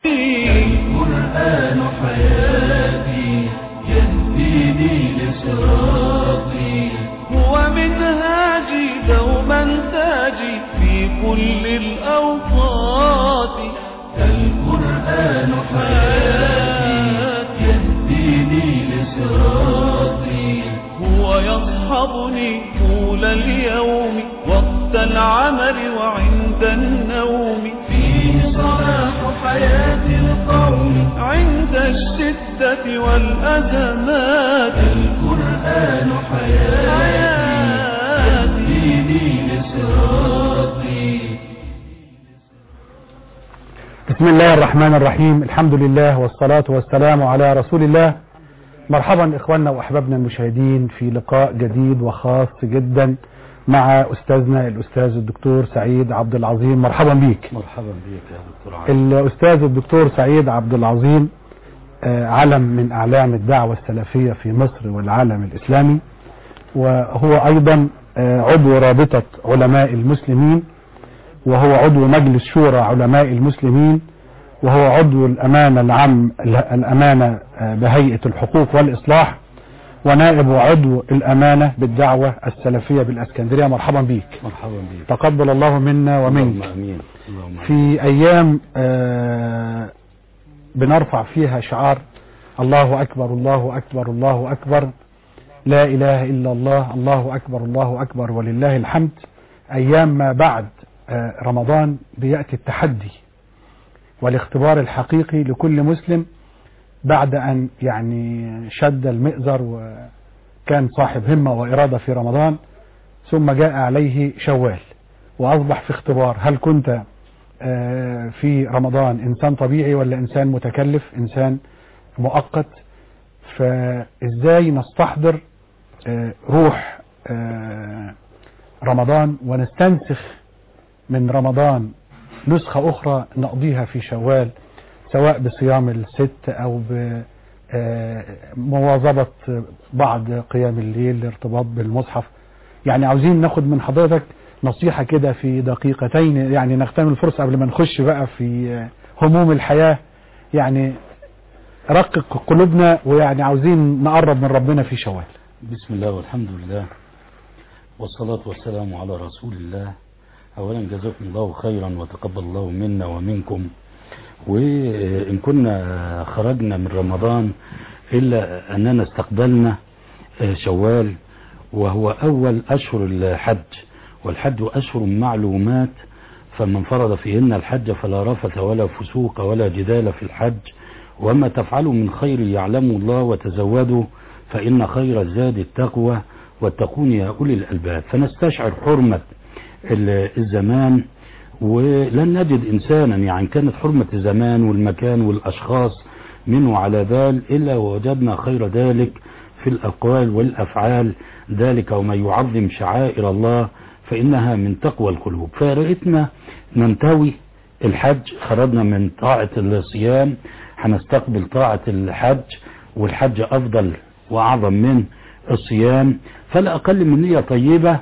القرآن حياتي يهديني لصراطي هو منهاجي دوما تاجي في كل الأوقات القرآن حياتي يهديني لصراطي هو يصحبني طول اليوم وقت العمل وعند النوم فيه صلاح حياة القوم عند الشدة والأزمات القرآن حياتي يهديني لصراطي بسم الله الرحمن الرحيم الحمد لله والصلاة والسلام على رسول الله مرحبا إخواننا وأحبابنا المشاهدين في لقاء جديد وخاص جدا مع أستاذنا الأستاذ الدكتور سعيد عبد العظيم مرحبا بيك مرحبا بك يا دكتور علي الأستاذ الدكتور سعيد عبد العظيم آه، علم من أعلام الدعوة السلفية في مصر والعالم الإسلامي وهو أيضا آه، عضو رابطة علماء المسلمين وهو عضو مجلس شورى علماء المسلمين وهو عضو الأمانة العام الأمانة آه، بهيئة الحقوق والإصلاح ونائب عضو الأمانة بالدعوة السلفية بالأسكندرية مرحبا بيك مرحبا بك تقبل الله منا ومنك اللهم امين اللهم آمين. في أيام آه، بنرفع فيها شعار الله أكبر الله أكبر الله أكبر لا إله إلا الله الله أكبر الله أكبر ولله الحمد أيام ما بعد آه، رمضان بيأتي التحدي والاختبار الحقيقي لكل مسلم بعد أن يعني شد المئزر وكان صاحب همة وإرادة في رمضان ثم جاء عليه شوال وأصبح في اختبار هل كنت آه، في رمضان إنسان طبيعي ولا إنسان متكلف إنسان مؤقت فإزاي نستحضر آه، روح آه، رمضان ونستنسخ من رمضان نسخة أخرى نقضيها في شوال سواء بصيام الست أو بمواظبة بعض قيام الليل الارتباط بالمصحف يعني عاوزين ناخد من حضرتك نصيحة كده في دقيقتين يعني نغتنم الفرصة قبل ما نخش بقى في هموم الحياة يعني رقق قلوبنا ويعني عاوزين نقرب من ربنا في شوال بسم الله والحمد لله والصلاة والسلام على رسول الله أولا جزاكم الله خيرا وتقبل الله منا ومنكم وإن كنا خرجنا من رمضان إلا أننا استقبلنا شوال وهو أول أشهر الحج والحج أشهر معلومات فمن فرض فيهن الحج فلا رفث ولا فسوق ولا جدال في الحج وما تفعلوا من خير يعلم الله وتزودوا فإن خير الزاد التقوى واتقون يا أولي الألباب فنستشعر حرمة ال- الزمان ولن نجد إنسانا يعني كانت حرمة الزمان والمكان والأشخاص منه على بال إلا ووجدنا خير ذلك في الأقوال والأفعال ذلك وما يعظم شعائر الله فإنها من تقوى القلوب فرأيتنا ننتوي الحج خرجنا من طاعة الصيام هنستقبل طاعة الحج والحج أفضل وأعظم من الصيام فلا أقل من نية طيبة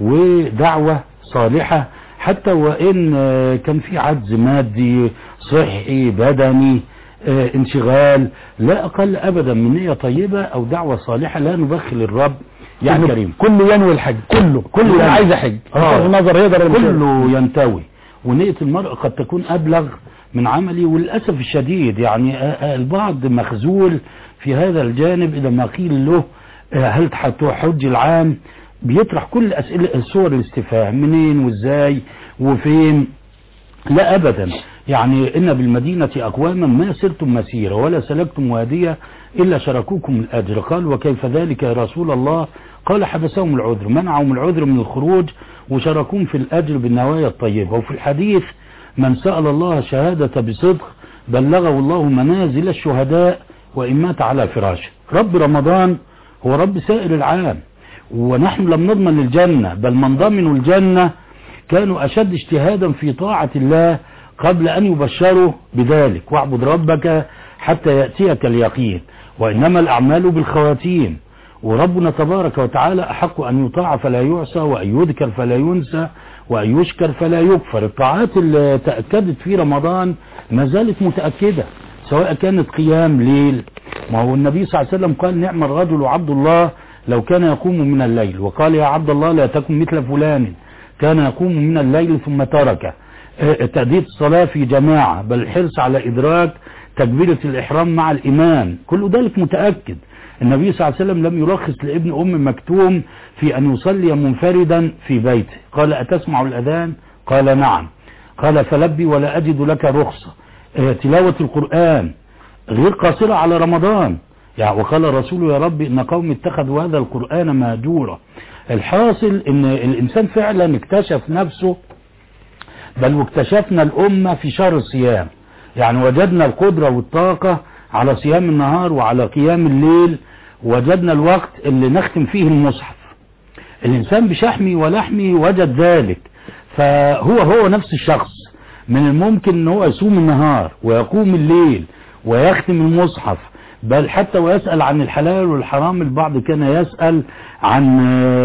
ودعوة صالحة حتى وإن آه، كان في عجز مادي صحي بدني آه، انشغال لا أقل أبدا من نية طيبة أو دعوة صالحة لا نبخل الرب يا كله- كريم كله ينوي الحج كله كله ينوي. عايز يحج آه. بغض النظر يقدر ولا مش يقدر. كله ينتوي ونية المرء قد تكون أبلغ من عملي وللأسف الشديد يعني آه، آه، البعض مخزول في هذا الجانب إذا ما قيل له آه، هل حج العام بيطرح كل أسئلة صور الاستفهام منين وازاي وفين لا أبدا يعني إن بالمدينة أقواما ما سرتم مسيرة ولا سلكتم وادية إلا شركوكم الأجر قال وكيف ذلك يا رسول الله قال حبسهم العذر منعهم العذر من الخروج وشركوهم في الأجر بالنوايا الطيبة وفي الحديث من سأل الله شهادة بصدق بلغه الله منازل الشهداء وإن مات على فراشه رب رمضان هو رب سائر العام ونحن لم نضمن الجنة بل من ضمنوا الجنة كانوا أشد اجتهادا في طاعة الله قبل أن يبشروا بذلك واعبد ربك حتى يأتيك اليقين وإنما الأعمال بالخواتيم وربنا تبارك وتعالى أحق أن يطاع فلا يعصى وأن يذكر فلا ينسى وأن يشكر فلا يكفر الطاعات اللي تأكدت في رمضان ما زالت متأكدة سواء كانت قيام ليل ما هو النبي صلى الله عليه وسلم قال نعم الرجل عبد الله لو كان يقوم من الليل وقال يا عبد الله لا تكن مثل فلان كان يقوم من الليل ثم تركه تأدية الصلاة في جماعة بل الحرص على إدراك تكبيرة الإحرام مع الإمام كل ذلك متأكد النبي صلى الله عليه وسلم لم يرخص لابن أم مكتوم في أن يصلي منفردا في بيته قال أتسمع الأذان قال نعم قال فلبي ولا أجد لك رخصة تلاوة القرآن غير قاصرة على رمضان يعني وقال الرسول يا رب إن قوم اتخذوا هذا القرآن مهجورا الحاصل ان الانسان فعلا اكتشف نفسه بل واكتشفنا الامة في شهر الصيام يعني وجدنا القدرة والطاقة على صيام النهار وعلى قيام الليل وجدنا الوقت اللي نختم فيه المصحف الانسان بشحمه ولحمه وجد ذلك فهو هو نفس الشخص من الممكن ان هو يصوم النهار ويقوم الليل ويختم المصحف بل حتى ويسأل عن الحلال والحرام البعض كان يسأل عن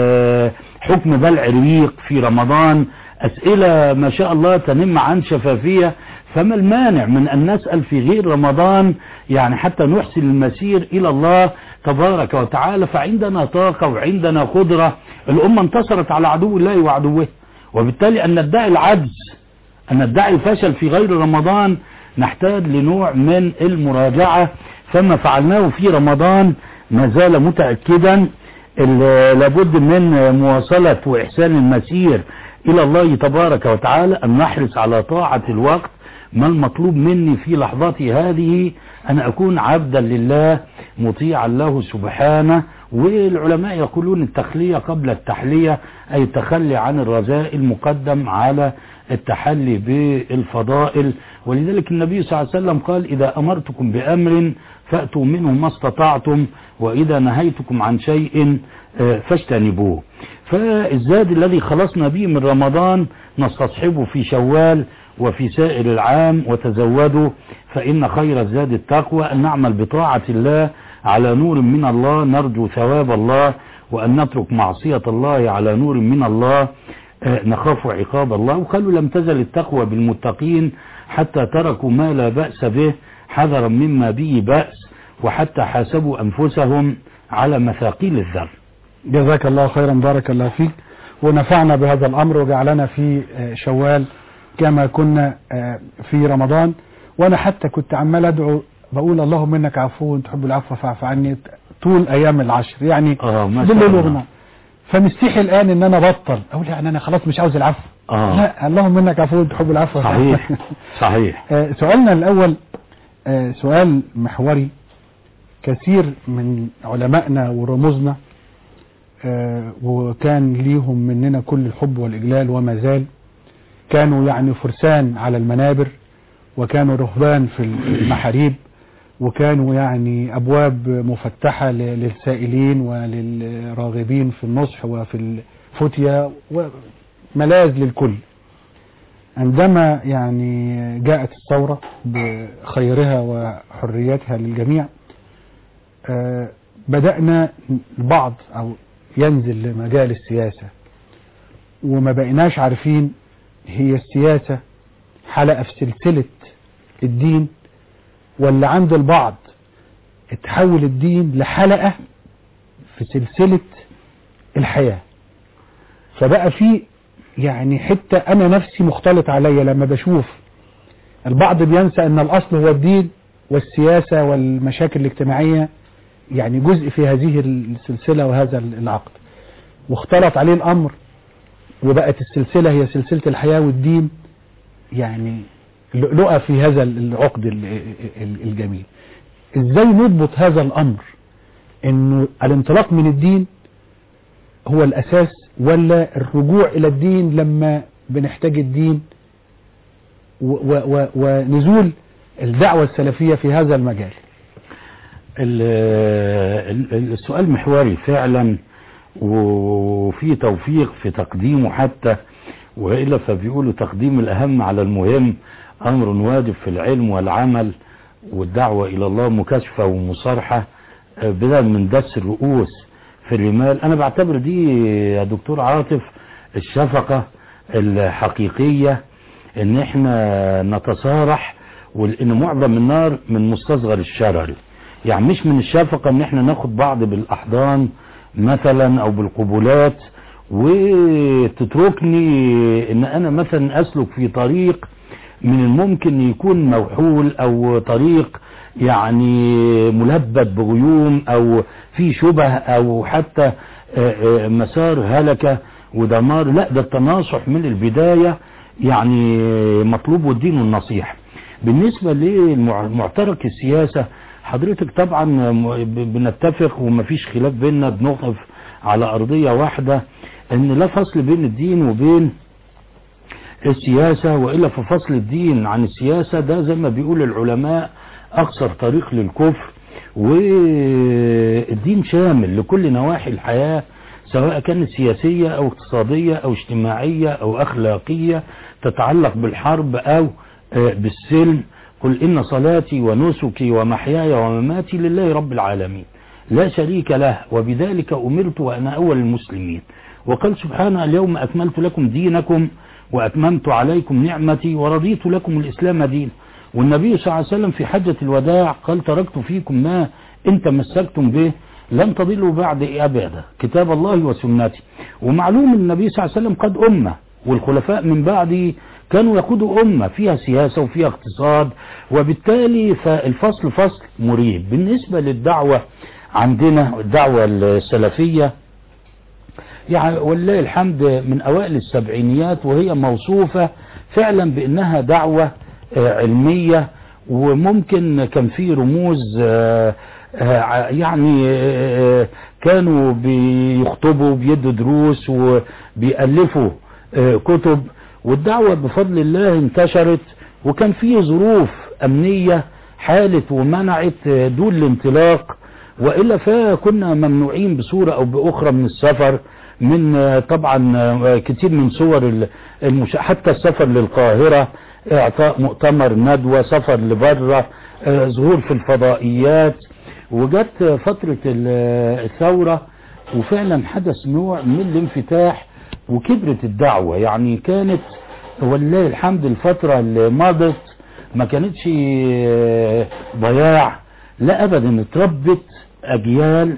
حكم بلع الريق في رمضان أسئلة ما شاء الله تنم عن شفافية فما المانع من أن نسأل في غير رمضان يعني حتى نحسن المسير إلى الله تبارك وتعالى فعندنا طاقة وعندنا قدرة الأمة انتصرت على عدو الله وعدوه وبالتالي أن ندعي العجز أن ندعي الفشل في غير رمضان نحتاج لنوع من المراجعة فما فعلناه في رمضان ما زال متأكدا لابد من مواصلة وإحسان المسير إلى الله تبارك وتعالى أن نحرص على طاعة الوقت ما المطلوب مني في لحظتي هذه أن أكون عبدا لله مطيعا له سبحانه والعلماء يقولون التخلية قبل التحلية أي التخلي عن الرذائل مقدم على التحلي بالفضائل ولذلك النبي صلى الله عليه وسلم قال إذا أمرتكم بأمر فأتوا منه ما استطعتم وإذا نهيتكم عن شيء فاجتنبوه فالزاد الذي خلصنا به من رمضان نستصحبه في شوال وفي سائر العام وتزودوا فإن خير الزاد التقوى أن نعمل بطاعة الله على نور من الله نرجو ثواب الله وأن نترك معصية الله على نور من الله نخاف عقاب الله وقالوا لم تزل التقوى بالمتقين حتى تركوا ما لا بأس به حذرا مما به بأس وحتى حاسبوا أنفسهم على مثاقيل الذر جزاك الله خيرا بارك الله فيك ونفعنا بهذا الأمر وجعلنا في شوال كما كنا في رمضان وأنا حتى كنت عمال أدعو بقول اللهم إنك عفو تحب العفو فاعف عني طول أيام العشر يعني آه ما بالليل وغنى فمستحي الآن إن أنا بطل أقول يعني أنا خلاص مش عاوز العفو آه. لا اللهم إنك عفو تحب العفو فاعف صحيح عني. صحيح آه، سؤالنا الأول آه، سؤال محوري كثير من علمائنا ورموزنا آه، وكان ليهم مننا كل الحب والإجلال وما زال كانوا يعني فرسان على المنابر وكانوا رهبان في المحاريب وكانوا يعني أبواب مفتحة ل- للسائلين وللراغبين في النصح وفي الفتية وملاذ للكل عندما يعني جاءت الثورة بخيرها وحريتها للجميع آه، بدأنا البعض أو ينزل لمجال السياسة وما بقيناش عارفين هي السياسة حلقة في سلسلة الدين ولا عند البعض اتحول الدين لحلقة في سلسلة الحياة فبقى في يعني حتة أنا نفسي مختلط عليا لما بشوف البعض بينسى أن الأصل هو الدين والسياسة والمشاكل الاجتماعية يعني جزء في هذه السلسلة وهذا العقد واختلط عليه الأمر وبقت السلسلة هي سلسلة الحياة والدين يعني لؤلؤة في هذا العقد ال- ال- الجميل ازاي نضبط هذا الأمر انه الانطلاق من الدين هو الأساس ولا الرجوع إلى الدين لما بنحتاج الدين و و و ونزول الدعوة السلفية في هذا المجال ال- ال- السؤال محوري فعلا وفي توفيق في تقديمه حتى وإلا فبيقولوا تقديم الأهم على المهم أمر واجب في العلم والعمل والدعوة إلى الله مكاشفة ومصارحة آه، بدل من دس الرؤوس في الرمال أنا بعتبر دي يا دكتور عاطف الشفقة الحقيقية ان احنا نتصارح وان معظم النار من مستصغر الشرر يعني مش من الشفقة ان احنا ناخد بعض بالاحضان مثلا او بالقبلات وتتركني ان انا مثلا اسلك في طريق من الممكن يكون موحول او طريق يعني ملبد بغيوم او في شبه او حتى مسار هلكة ودمار لا ده التناصح من البداية يعني مطلوب والدين النصيحة بالنسبة لمعترك السياسة حضرتك طبعا بنتفق ومفيش خلاف بيننا بنقف على أرضية واحدة ان لا فصل بين الدين وبين السياسة وإلا ففصل الدين عن السياسة ده زي ما بيقول العلماء أقصر طريق للكفر والدين شامل لكل نواحي الحياة سواء كانت سياسية أو اقتصادية أو اجتماعية أو أخلاقية تتعلق بالحرب أو بالسلم قل إن صلاتي ونسكي ومحياي ومماتي لله رب العالمين لا شريك له وبذلك أمرت وأنا أول المسلمين وقال سبحانه اليوم أكملت لكم دينكم وأتممت عليكم نعمتي ورضيت لكم الإسلام دين والنبي صلى الله عليه وسلم في حجة الوداع قال تركت فيكم ما إن تمسكتم به لن تضلوا بعد أبدا كتاب الله وسنتي ومعلوم النبي صلى الله عليه وسلم قد أمة والخلفاء من بعده كانوا يقودوا أمة فيها سياسة وفيها اقتصاد وبالتالي فالفصل فصل مريب بالنسبة للدعوة عندنا الدعوة السلفية يعني ولله الحمد من أوائل السبعينيات وهي موصوفة فعلا بأنها دعوة علمية وممكن كان في رموز يعني كانوا بيخطبوا بيدوا دروس وبيألفوا كتب والدعوة بفضل الله انتشرت وكان في ظروف أمنية حالت ومنعت دون الانطلاق وإلا فكنا ممنوعين بصورة أو بأخرى من السفر من طبعا كتير من صور المش... حتى السفر للقاهرة اعطاء مؤتمر ندوة سفر لبره ظهور في الفضائيات وجت فترة الثورة وفعلا حدث نوع من الانفتاح وكبرت الدعوة يعني كانت ولله الحمد الفترة اللي مضت ما كانتش ضياع لا ابدا اتربت اجيال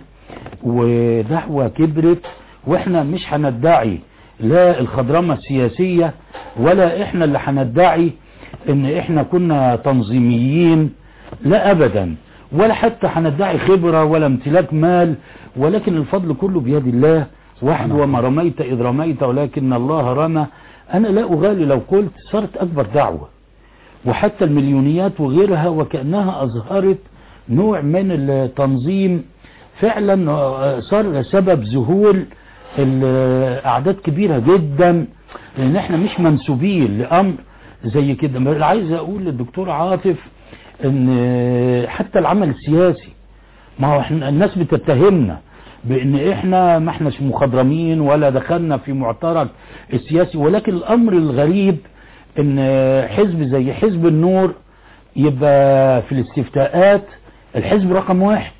ودعوة كبرت واحنا مش هندعي لا الخضرمة السياسية ولا احنا اللي هندعي ان احنا كنا تنظيميين لا ابدا ولا حتى هندعي خبرة ولا امتلاك مال ولكن الفضل كله بيد الله وحده وما رميت اذ رميت ولكن الله رمى انا لا اغالي لو قلت صارت اكبر دعوة وحتى المليونيات وغيرها وكأنها اظهرت نوع من التنظيم فعلا صار سبب ذهول اعداد كبيرة جدا لان احنا مش منسوبين لامر زي كده عايز اقول للدكتور عاطف ان حتى العمل السياسي ما هو احنا الناس بتتهمنا بان احنا ما احناش مخضرمين ولا دخلنا في معترك السياسي ولكن الامر الغريب ان حزب زي حزب النور يبقى في الاستفتاءات الحزب رقم واحد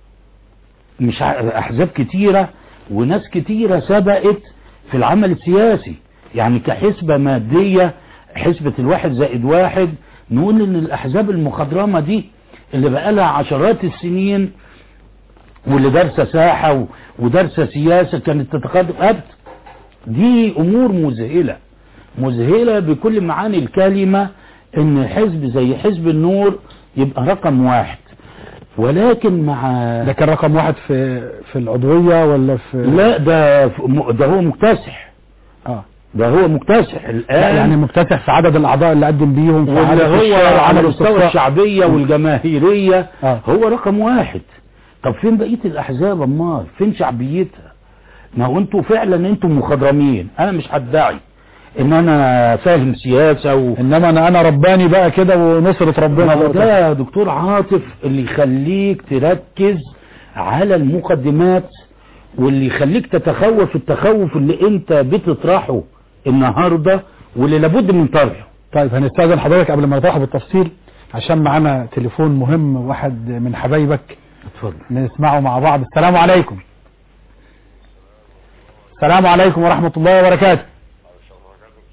مش احزاب كتيرة وناس كتيرة سبقت في العمل السياسي يعني كحسبة مادية حسبة الواحد زائد واحد نقول ان الاحزاب المخضرمة دي اللي بقالها عشرات السنين واللي دارسة ساحة ودارسة سياسة كانت تتقدم أبد دي امور مذهلة مذهلة بكل معاني الكلمة ان حزب زي حزب النور يبقى رقم واحد ولكن مع ده كان رقم واحد في في العضوية ولا في لا ده ده هو مكتسح اه ده هو مكتسح الآن لا يعني مكتسح في عدد الأعضاء اللي قدم بيهم في واللي عدد هو الشارع، على عمل مستوى استفتاء. الشعبية والجماهيرية آه. هو رقم واحد طب فين بقية الأحزاب أمال فين شعبيتها ما هو انتوا فعلا انتوا مخضرمين انا مش هدعي ان انا فاهم سياسة و... انما انا انا رباني بقى كده ونصرة ربنا ما هو بقى. ده يا دكتور عاطف اللي يخليك تركز على المقدمات واللي يخليك تتخوف التخوف اللي انت بتطرحه النهاردة واللي لابد من طرحه طيب هنستاذن حضرتك قبل ما نطرحه بالتفصيل عشان معانا تليفون مهم واحد من حبايبك اتفضل نسمعه مع بعض السلام عليكم السلام عليكم ورحمة الله وبركاته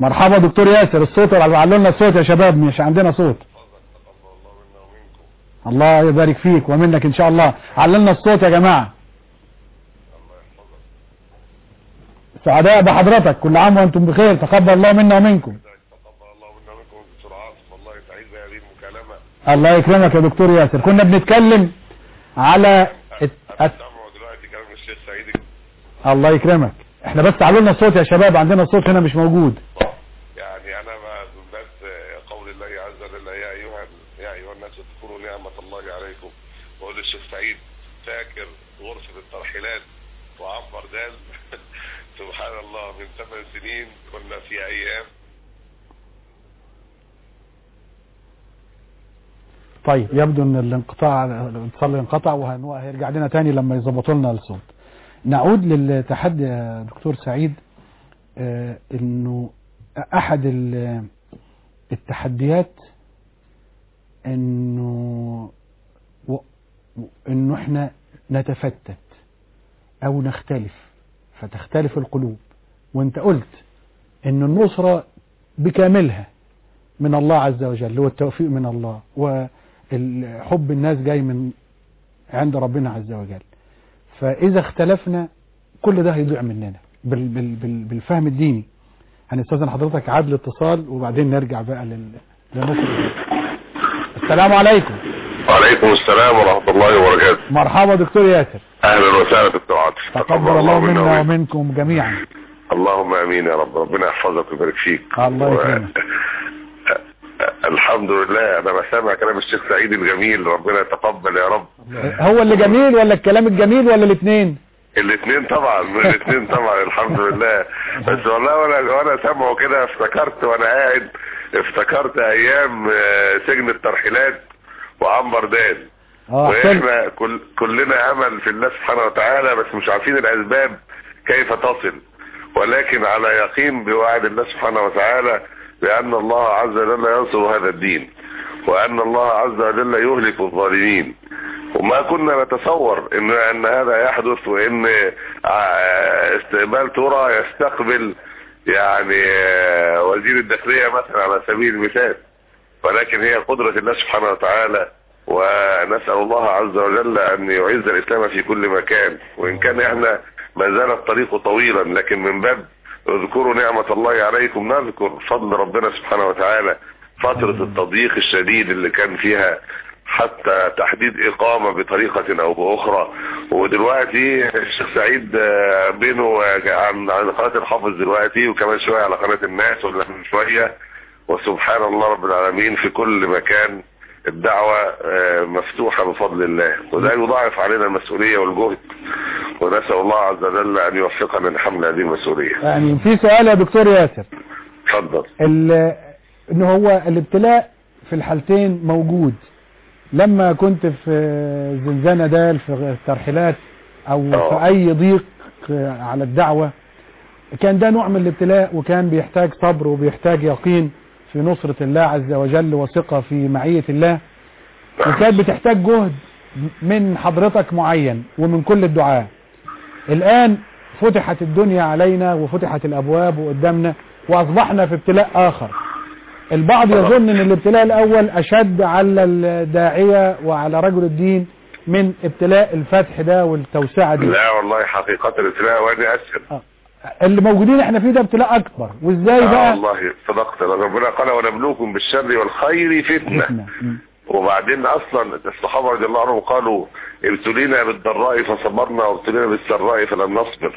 مرحبا دكتور ياسر الصوت علوا لنا الصوت يا شباب مش عندنا صوت الله يبارك فيك ومنك ان شاء الله عللنا الصوت يا جماعة سعداء بحضرتك كل عام وانتم بخير تقبل الله منا ومنكم تقبل الله منا ومنكم دكتور عاصم والله سعيد بهذه المكالمة الله يكرمك يا دكتور ياسر كنا بنتكلم على الت- الت- سامعوا دلوقتي كلام الشيخ سعيد الله يكرمك احنا بس علوا لنا الصوت يا شباب عندنا الصوت هنا مش موجود يعني انا ما بس قول الله عز وجل يا ايها يا ايها الناس اذكروا نعمة الله عليكم وقول الشيخ سعيد فاكر غرفة الترحيلات وعمر دال سبحان الله من ثمان سنين كنا في ايام طيب يبدو ان الانقطاع الاتصال انقطع وهيرجع لنا تاني لما يظبطوا لنا الصوت نعود للتحدي يا دكتور سعيد آه، انه احد ال- التحديات انه و- انه احنا نتفتت او نختلف فتختلف القلوب وانت قلت ان النصرة بكاملها من الله عز وجل والتوفيق من الله وحب الناس جاي من عند ربنا عز وجل فإذا اختلفنا كل ده هيضيع مننا بال بال بال بالفهم الديني هنستاذن حضرتك عاد الاتصال وبعدين نرجع بقى لل لنصر السلام عليكم وعليكم السلام ورحمة الله وبركاته مرحبا دكتور ياسر اهلا وسهلا دكتور عاطف تقبل الله منا ومنكم. ومنكم جميعا اللهم امين يا رب ربنا يحفظك ويبارك فيك الله و- يكرمك. الحمد لله انا بسمع كلام الشيخ سعيد الجميل ربنا يتقبل يا رب هو اللي جميل ولا الكلام الجميل ولا الاثنين الاثنين طبعا الاثنين طبعا الحمد لله بس والله وانا وانا سامعه كده افتكرت وانا قاعد افتكرت ايام آه، سجن الترحيلات وعنبر دان اه احسنت واحنا كل كلنا امل في الله سبحانه وتعالى بس مش عارفين الاسباب كيف تصل ولكن على يقين بوعد الله سبحانه وتعالى بان الله عز وجل ينصر هذا الدين وان الله عز وجل يهلك الظالمين وما كنا نتصور ان ان هذا يحدث وان ع- استقبال ترى يستقبل يعني آه، وزير الداخلية مثلا على سبيل المثال ولكن هي قدرة الله سبحانه وتعالى ونسأل الله عز وجل أن يعز الإسلام في كل مكان وإن كان إحنا ما زال الطريق طويلا لكن من باب اذكروا نعمة الله عليكم نذكر فضل ربنا سبحانه وتعالى فترة التضييق الشديد اللي كان فيها حتى تحديد إقامة بطريقة أو بأخرى ودلوقتي الشيخ سعيد آه، بينه عن عن قناة الحافظ دلوقتي وكمان شوية على قناة الناس ولا من شوية وسبحان الله رب العالمين في كل مكان الدعوة آه، مفتوحة بفضل الله وده يضاعف علينا المسؤولية والجهد ونسأل الله عز وجل أن يوفقنا لحمل هذه المسؤولية يعني في سؤال يا دكتور ياسر تفضل ال- ان هو الابتلاء في الحالتين موجود لما كنت في زنزانة دال في الترحيلات او آه. في اي ضيق على الدعوة كان ده نوع من الابتلاء وكان بيحتاج صبر وبيحتاج يقين في نصرة الله عز وجل وثقة في معية الله وكانت بتحتاج جهد من حضرتك معين ومن كل الدعاء الآن فتحت الدنيا علينا وفتحت الأبواب وقدامنا وأصبحنا في ابتلاء آخر البعض يظن أن الابتلاء الأول أشد على الداعية وعلى رجل الدين من ابتلاء الفتح ده والتوسعة دي لا والله حقيقة الابتلاء وأنا أسهل آه. اللي موجودين احنا فيه ده ابتلاء أكبر وإزاي آه بقى والله صدقت ربنا قال ونبلوكم بالشر والخير فتنة فتنة. م. وبعدين اصلا الصحابة رضي الله عنهم قالوا ابتلينا بالضراء فصبرنا وابتلينا بالسراء فلم نصبر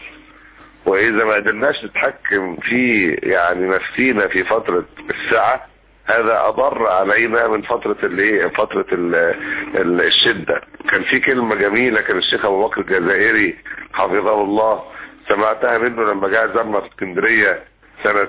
واذا ما قدرناش نتحكم في يعني نفسينا في فترة الساعة هذا اضر علينا من فترة الايه فترة ال ال الشدة كان في كلمة جميلة كان الشيخ ابو بكر الجزائري حفظه الله سمعتها منه لما جاء زرنا في اسكندرية سنة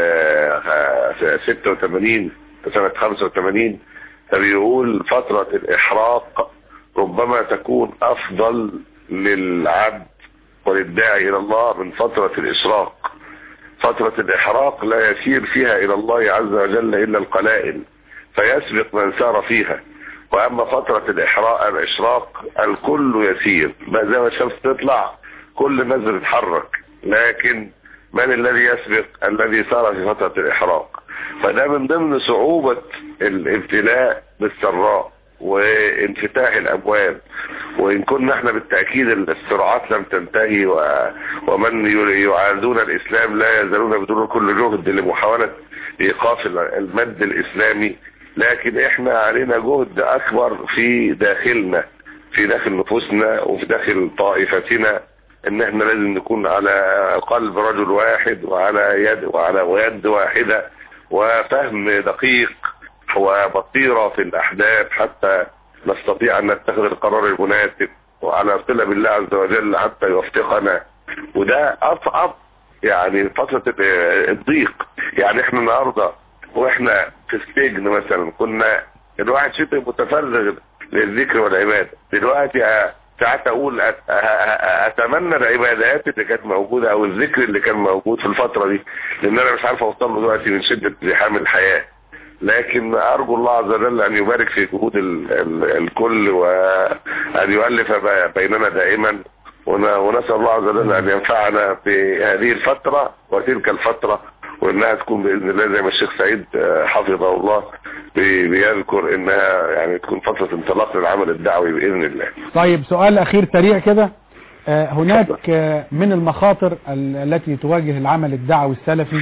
آه، آه، 86 سنة 85 فبيقول فترة الإحراق ربما تكون أفضل للعبد وللداعي إلى الله من فترة الإشراق فترة الإحراق لا يسير فيها إلى الله عز وجل إلا القلائل فيسبق من سار فيها وأما فترة الإحراق الإشراق الكل يسير ما زي ما الشمس تطلع كل الناس بتتحرك لكن من الذي يسبق الذي صار في فترة الإحراق فده من ضمن صعوبة الابتلاء بالسراء وانفتاح الابواب وان كنا احنا بالتأكيد الصراعات لم تنتهي و... ومن يعادون الاسلام لا يزالون يبذلون كل جهد لمحاولة ايقاف المد الاسلامي لكن احنا علينا جهد اكبر في داخلنا في داخل نفوسنا وفي داخل طائفتنا ان احنا لازم نكون على قلب رجل واحد وعلى يد وعلى يد واحدة وفهم دقيق وبصيرة في الأحداث حتى نستطيع أن نتخذ القرار المناسب وعلى صلة بالله عز وجل حتى يوفقنا وده أصعب يعني فترة الضيق يعني احنا النهاردة واحنا في السجن مثلا كنا الواحد شبه متفرغ للذكر والعبادة دلوقتي ساعات اقول اتمنى العبادات اللي كانت موجودة او الذكر اللي كان موجود في الفترة دي لان انا مش عارف اوصل له دلوقتي من شدة زحام الحياة لكن ارجو الله عز وجل ان يبارك في جهود ال ال الكل وان يؤلف بيننا دائما ونسأل الله عز وجل ان ينفعنا في هذه الفترة وتلك الفترة وانها تكون باذن الله زي ما الشيخ سعيد حفظه الله بيذكر انها يعني تكون فترة انطلاق للعمل الدعوي باذن الله طيب سؤال اخير سريع كده هناك من المخاطر التي تواجه العمل الدعوي السلفي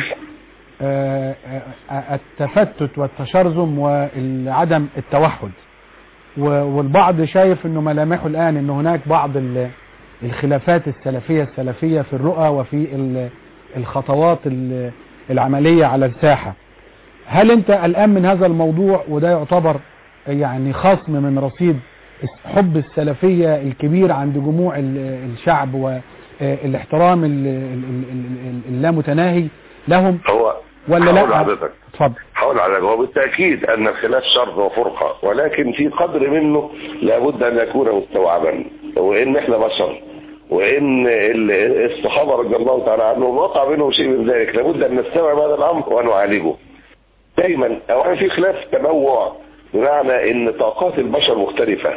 التفتت والتشرذم وعدم التوحد والبعض شايف انه ملامحه الان ان هناك بعض الخلافات السلفية السلفية في الرؤى وفي الخطوات العملية على الساحة هل انت قلقان من هذا الموضوع وده يعتبر يعني خصم من رصيد حب السلفية الكبير عند جموع الشعب والاحترام اللامتناهي لهم هو ولا لا حضرتك اتفضل حول على وبالتأكيد أن الخلاف شر وفرقة ولكن في قدر منه لابد أن يكون مستوعبا وإن إحنا بشر وإن الصحابة رضي الله تعالى عنهم وقع بينهم شيء من ذلك لابد أن نستوعب هذا الأمر ونعالجه دايما أولا في خلاف تنوع بمعنى ان طاقات البشر مختلفة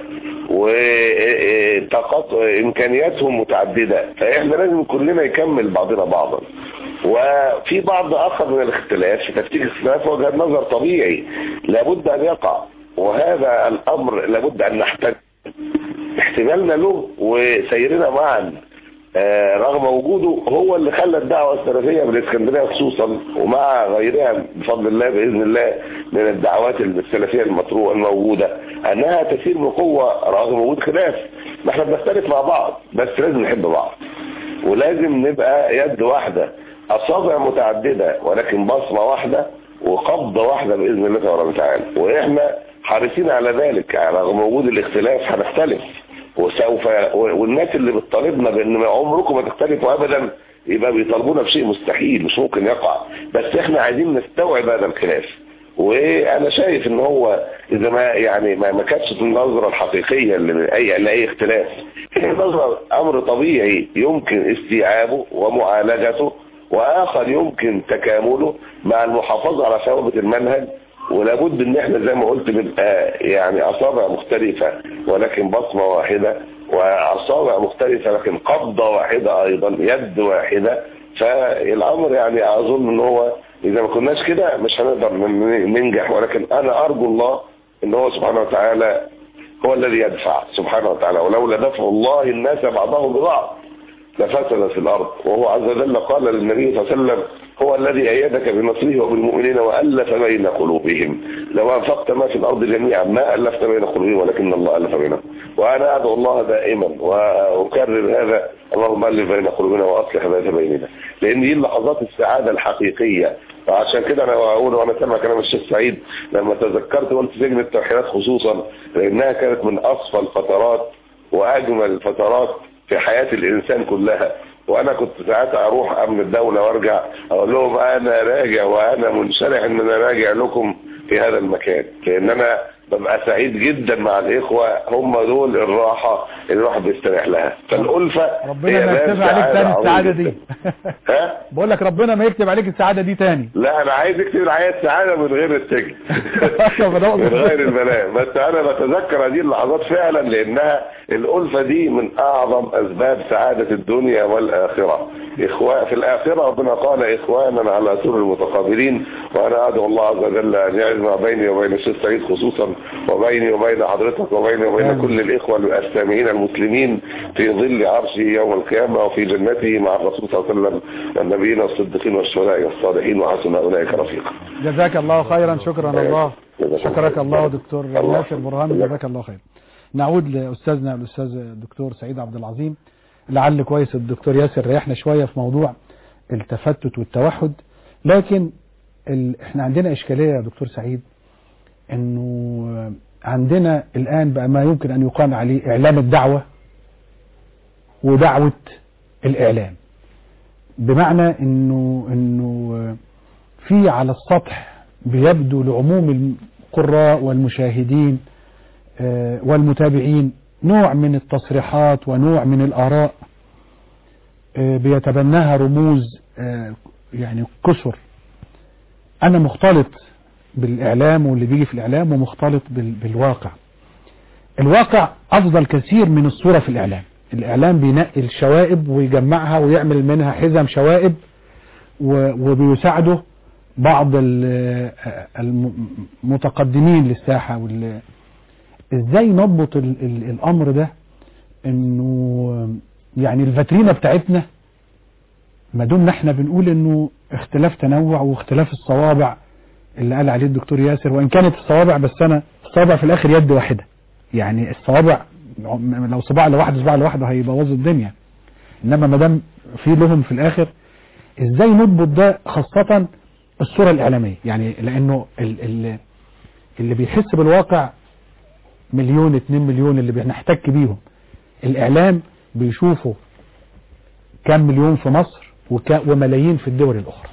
وطاقات امكانياتهم متعددة فاحنا لازم كلنا يكمل بعضنا بعضا وفي بعض اخر من الاختلاف في تفكير اختلاف وجهة نظر طبيعي لابد ان يقع وهذا الامر لابد ان نحتاج احتمالنا له وسيرنا معا آه رغم وجوده هو اللي خلى الدعوة السلفية بالاسكندرية خصوصا ومع غيرها بفضل الله بإذن الله من الدعوات السلفية المطروحة الموجودة أنها تسير بقوة رغم وجود خلاف ما احنا بنختلف مع بعض بس لازم نحب بعض ولازم نبقى يد واحدة أصابع متعددة ولكن بصمة واحدة وقبضة واحدة بإذن الله تبارك وتعالى وإحنا حريصين على ذلك رغم وجود الاختلاف هنختلف وسوف والناس اللي بتطالبنا بان عمركم ما تختلفوا ابدا يبقى بيطالبونا بشيء مستحيل مش ممكن يقع بس احنا عايزين نستوعب هذا الخلاف وانا شايف ان هو اذا ما يعني ما ما كانتش النظره الحقيقيه لاي لاي اختلاف هي نظره امر طبيعي يمكن استيعابه ومعالجته واخر يمكن تكامله مع المحافظه على ثوابت المنهج ولابد ان احنا زي ما قلت نبقى يعني اصابع مختلفة ولكن بصمة واحدة واصابع مختلفة لكن قبضة واحدة ايضا يد واحدة فالامر يعني اظن ان هو اذا ما كناش كده مش هنقدر ننجح ولكن انا ارجو الله ان هو سبحانه وتعالى هو الذي يدفع سبحانه وتعالى ولولا دفع الله الناس بعضهم ببعض لفسد في الارض وهو عز وجل قال للنبي صلى الله عليه وسلم هو الذي أيدك بنصره وبالمؤمنين وألف بين قلوبهم لو أنفقت ما في الأرض جميعا ما ألفت بين قلوبهم ولكن الله ألف بينهم وأنا أدعو الله دائما وأكرر هذا اللهم ألف بين قلوبنا وأصلح ذات بيننا لأن دي اللحظات السعادة الحقيقية فعشان كده أنا أقول وأنا سامع كلام الشيخ سعيد لما تذكرت قلت سجن التوحيدات خصوصا لأنها كانت من أصفى الفترات وأجمل الفترات في حياة الإنسان كلها وانا كنت ساعات اروح امن الدولة وارجع اقول لهم انا راجع وانا منشرح ان انا راجع لكم في هذا المكان لان انا ببقى سعيد جدا مع الاخوة هم دول الراحة اللي الواحد بيستريح لها فالالفة ربنا ما يكتب عليك تاني السعادة دي ها بقول لك ربنا ما يكتب عليك السعادة دي تاني لا انا عايز اكتب الحياة السعادة من غير السجن من غير البلاء بس انا بتذكر هذه اللحظات فعلا لانها الالفة دي من اعظم اسباب سعادة الدنيا والاخرة إخوة في الآخرة ربنا قال إخوانا على سر متقابلين وأنا أدعو الله عز وجل أن يجمع بيني وبين الشيخ سعيد خصوصا وبيني وبين حضرتك وبيني وبين آمين. كل الإخوة السامعين المسلمين في ظل عرشه يوم القيامة وفي جنته مع الرسول صلى الله عليه وسلم والنبيين والصديقين والشهداء والصالحين وحسن أولئك رفيقا جزاك الله خيرا شكرا الله جزاك شكرك الله دكتور الله. ياسر برهان جزاك الله خير نعود لأستاذنا الأستاذ الدكتور سعيد عبد العظيم لعل كويس الدكتور ياسر ريحنا شوية في موضوع التفتت والتوحد لكن ال... احنا عندنا إشكالية يا دكتور سعيد انه عندنا الآن بقى ما يمكن أن يقال عليه إعلام الدعوة ودعوة الإعلام بمعنى انه انه في على السطح بيبدو لعموم القراء والمشاهدين آه، والمتابعين نوع من التصريحات ونوع من الآراء آه، بيتبناها رموز آه، يعني كسر أنا مختلط بالإعلام واللي بيجي في الإعلام ومختلط بال- بالواقع الواقع أفضل كثير من الصورة في الإعلام الإعلام بينقي الشوائب ويجمعها ويعمل منها حزم شوائب و- وبيساعده بعض ال- المتقدمين للساحة وال- ازاي نضبط ال- ال- الامر ده انه يعني الفاترينا بتاعتنا ما دمنا احنا بنقول انه اختلاف تنوع واختلاف الصوابع اللي قال عليه الدكتور ياسر وان كانت الصوابع بس انا الصوابع في الاخر يد واحده يعني الصوابع لو صباع لواحد صباع لوحده هيبوظ الدنيا انما ما دام في لهم في الاخر ازاي نضبط ده خاصه الصوره الاعلاميه يعني لانه ال ال اللي بيحس بالواقع مليون اتنين مليون اللي بنحتك بيهم الاعلام بيشوفوا كم مليون في مصر وك- وملايين في الدول الاخرى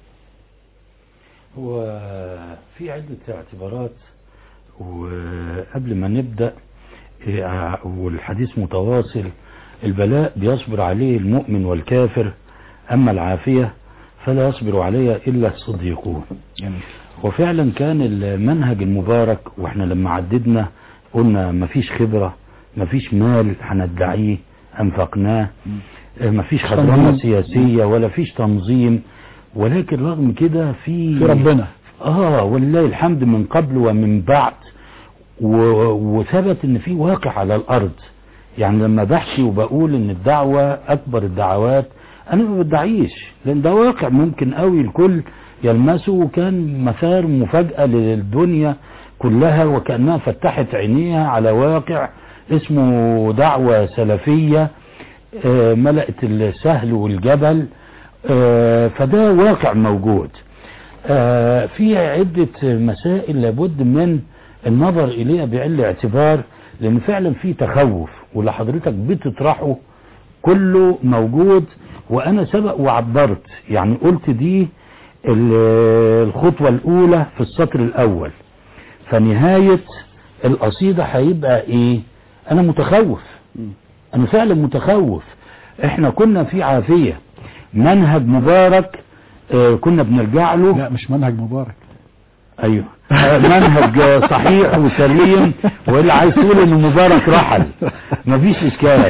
وفي عدة اعتبارات وقبل ما نبدأ إيه، والحديث متواصل البلاء بيصبر عليه المؤمن والكافر أما العافية فلا يصبر عليها إلا الصديقون جميل وفعلا كان المنهج المبارك واحنا لما عددنا قلنا مفيش خبرة مفيش مال هندعيه أنفقناه آه، مفيش خدرانة تنظيم. سياسية ولا فيش تنظيم ولكن رغم كده في في ربنا اه ولله الحمد من قبل ومن بعد و- وثبت ان في واقع على الارض يعني لما بحكي وبقول ان الدعوة اكبر الدعوات انا ما بدعيش لان ده واقع ممكن قوي الكل يلمسه وكان مثار مفاجأة للدنيا كلها وكأنها فتحت عينيها على واقع اسمه دعوة سلفية آه، ملأت السهل والجبل آه، فده واقع موجود آه، في عدة مسائل لابد من النظر إليها بعين الاعتبار لأن فعلا في تخوف واللي حضرتك بتطرحه كله موجود وأنا سبق وعبرت يعني قلت دي ال- الخطوة الأولى في السطر الأول فنهاية القصيدة هيبقى إيه أنا متخوف أنا فعلا متخوف إحنا كنا في عافية منهج مبارك آه، كنا بنرجع له لا مش منهج مبارك ايوه آه، منهج آه، صحيح وسليم واللي عايز تقول ان مبارك رحل مفيش اشكال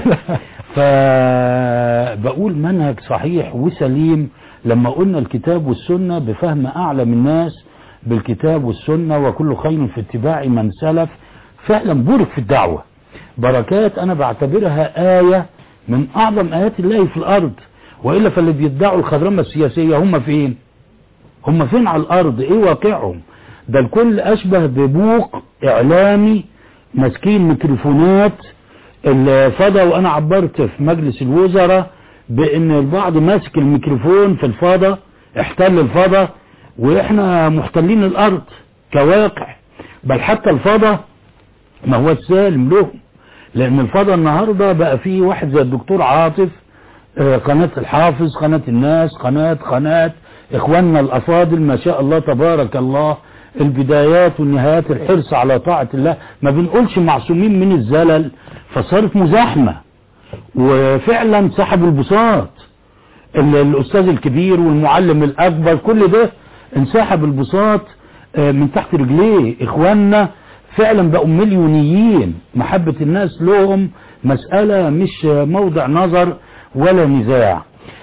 فبقول منهج صحيح وسليم لما قلنا الكتاب والسنة بفهم اعلم الناس بالكتاب والسنة وكل خير في اتباع من سلف فعلا بورك في الدعوة بركات انا بعتبرها آية من اعظم ايات الله في الارض والا فاللي بيدعوا الخضرمة السياسية هم فين هم فين على الارض ايه واقعهم ده الكل اشبه ببوق اعلامي ماسكين ميكروفونات الفضا وانا عبرت في مجلس الوزراء بان البعض ماسك الميكروفون في الفضا احتل الفضا واحنا محتلين الارض كواقع بل حتى الفضا ما هو السالم لهم لان الفضا النهارده بقى فيه واحد زي الدكتور عاطف آه، قناة الحافظ قناة الناس قناة قناة اخواننا الافاضل ما شاء الله تبارك الله البدايات والنهايات الحرص على طاعة الله ما بنقولش معصومين من الزلل فصارت مزاحمة وفعلا سحبوا البساط ال- الاستاذ الكبير والمعلم الاكبر كل ده انسحب البساط آه، من تحت رجليه اخواننا فعلا بقوا مليونيين محبة الناس لهم مسألة مش آه، موضع نظر ولا نزاع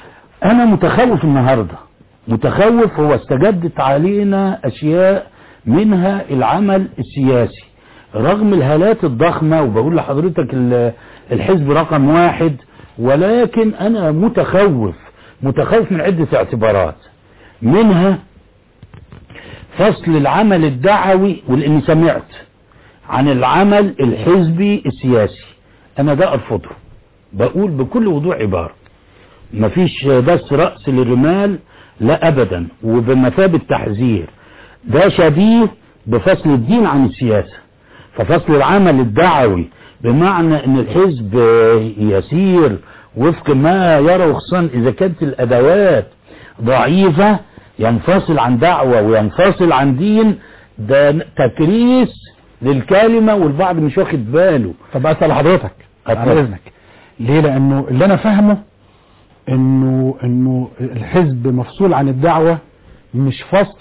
انا متخوف النهاردة متخوف هو استجدت علينا اشياء منها العمل السياسي رغم الهالات الضخمة وبقول لحضرتك ال- الحزب رقم واحد ولكن انا متخوف متخوف من عدة اعتبارات منها فصل العمل الدعوي والاني سمعت عن العمل الحزبي السياسي انا ده ارفضه بقول بكل وضوح عبارة مفيش بس رأس للرمال لا ابدا وبمثابة تحذير ده شبيه بفصل الدين عن السياسة ففصل العمل الدعوي بمعنى ان الحزب يسير وفق ما يرى خصوصا اذا كانت الادوات ضعيفة ينفصل عن دعوة وينفصل عن دين ده تكريس للكلمة والبعض مش واخد باله طب اسال حضرتك على اتفضل. اذنك ليه لانه اللي انا فاهمه انه انه الحزب مفصول عن الدعوه مش فصل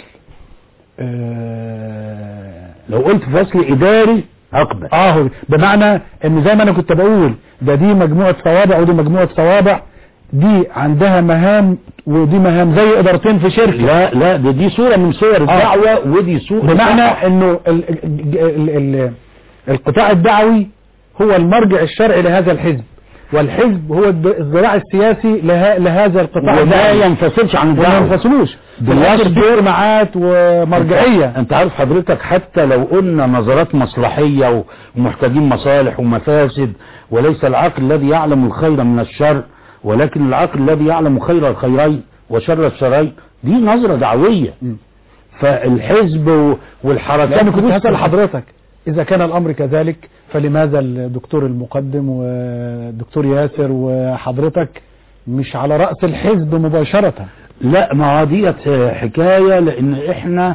آه لو قلت فصل اداري اقبل اه بمعنى ان زي ما انا كنت بقول ده دي مجموعه صوابع ودي مجموعه صوابع دي عندها مهام ودي مهام زي ادارتين في شركه لا لا ده دي صورة من صور الدعوة ودي صورة بمعنى انه ال ال ال ال القطاع الدعوي هو المرجع الشرعي لهذا الحزب والحزب هو الد- الذراع السياسي لها لهذا القطاع وما الدعوي ينفصلش عن وما الدعوة ينفصلوش بالعكس. بالعكس دور معات ومرجعيه انت عارف حضرتك حتى لو قلنا نظرات مصلحية ومحتاجين مصالح ومفاسد وليس العقل الذي يعلم الخير من الشر ولكن العقل الذي يعلم خير الخيرين وشر الشرين دي نظرة دعوية فالحزب و- والحركات لأن كنت بص- هسأل حضرتك إذا كان الأمر كذلك فلماذا الدكتور المقدم والدكتور ياسر وحضرتك مش على رأس الحزب مباشرة لا ما هو ديت حكاية لان احنا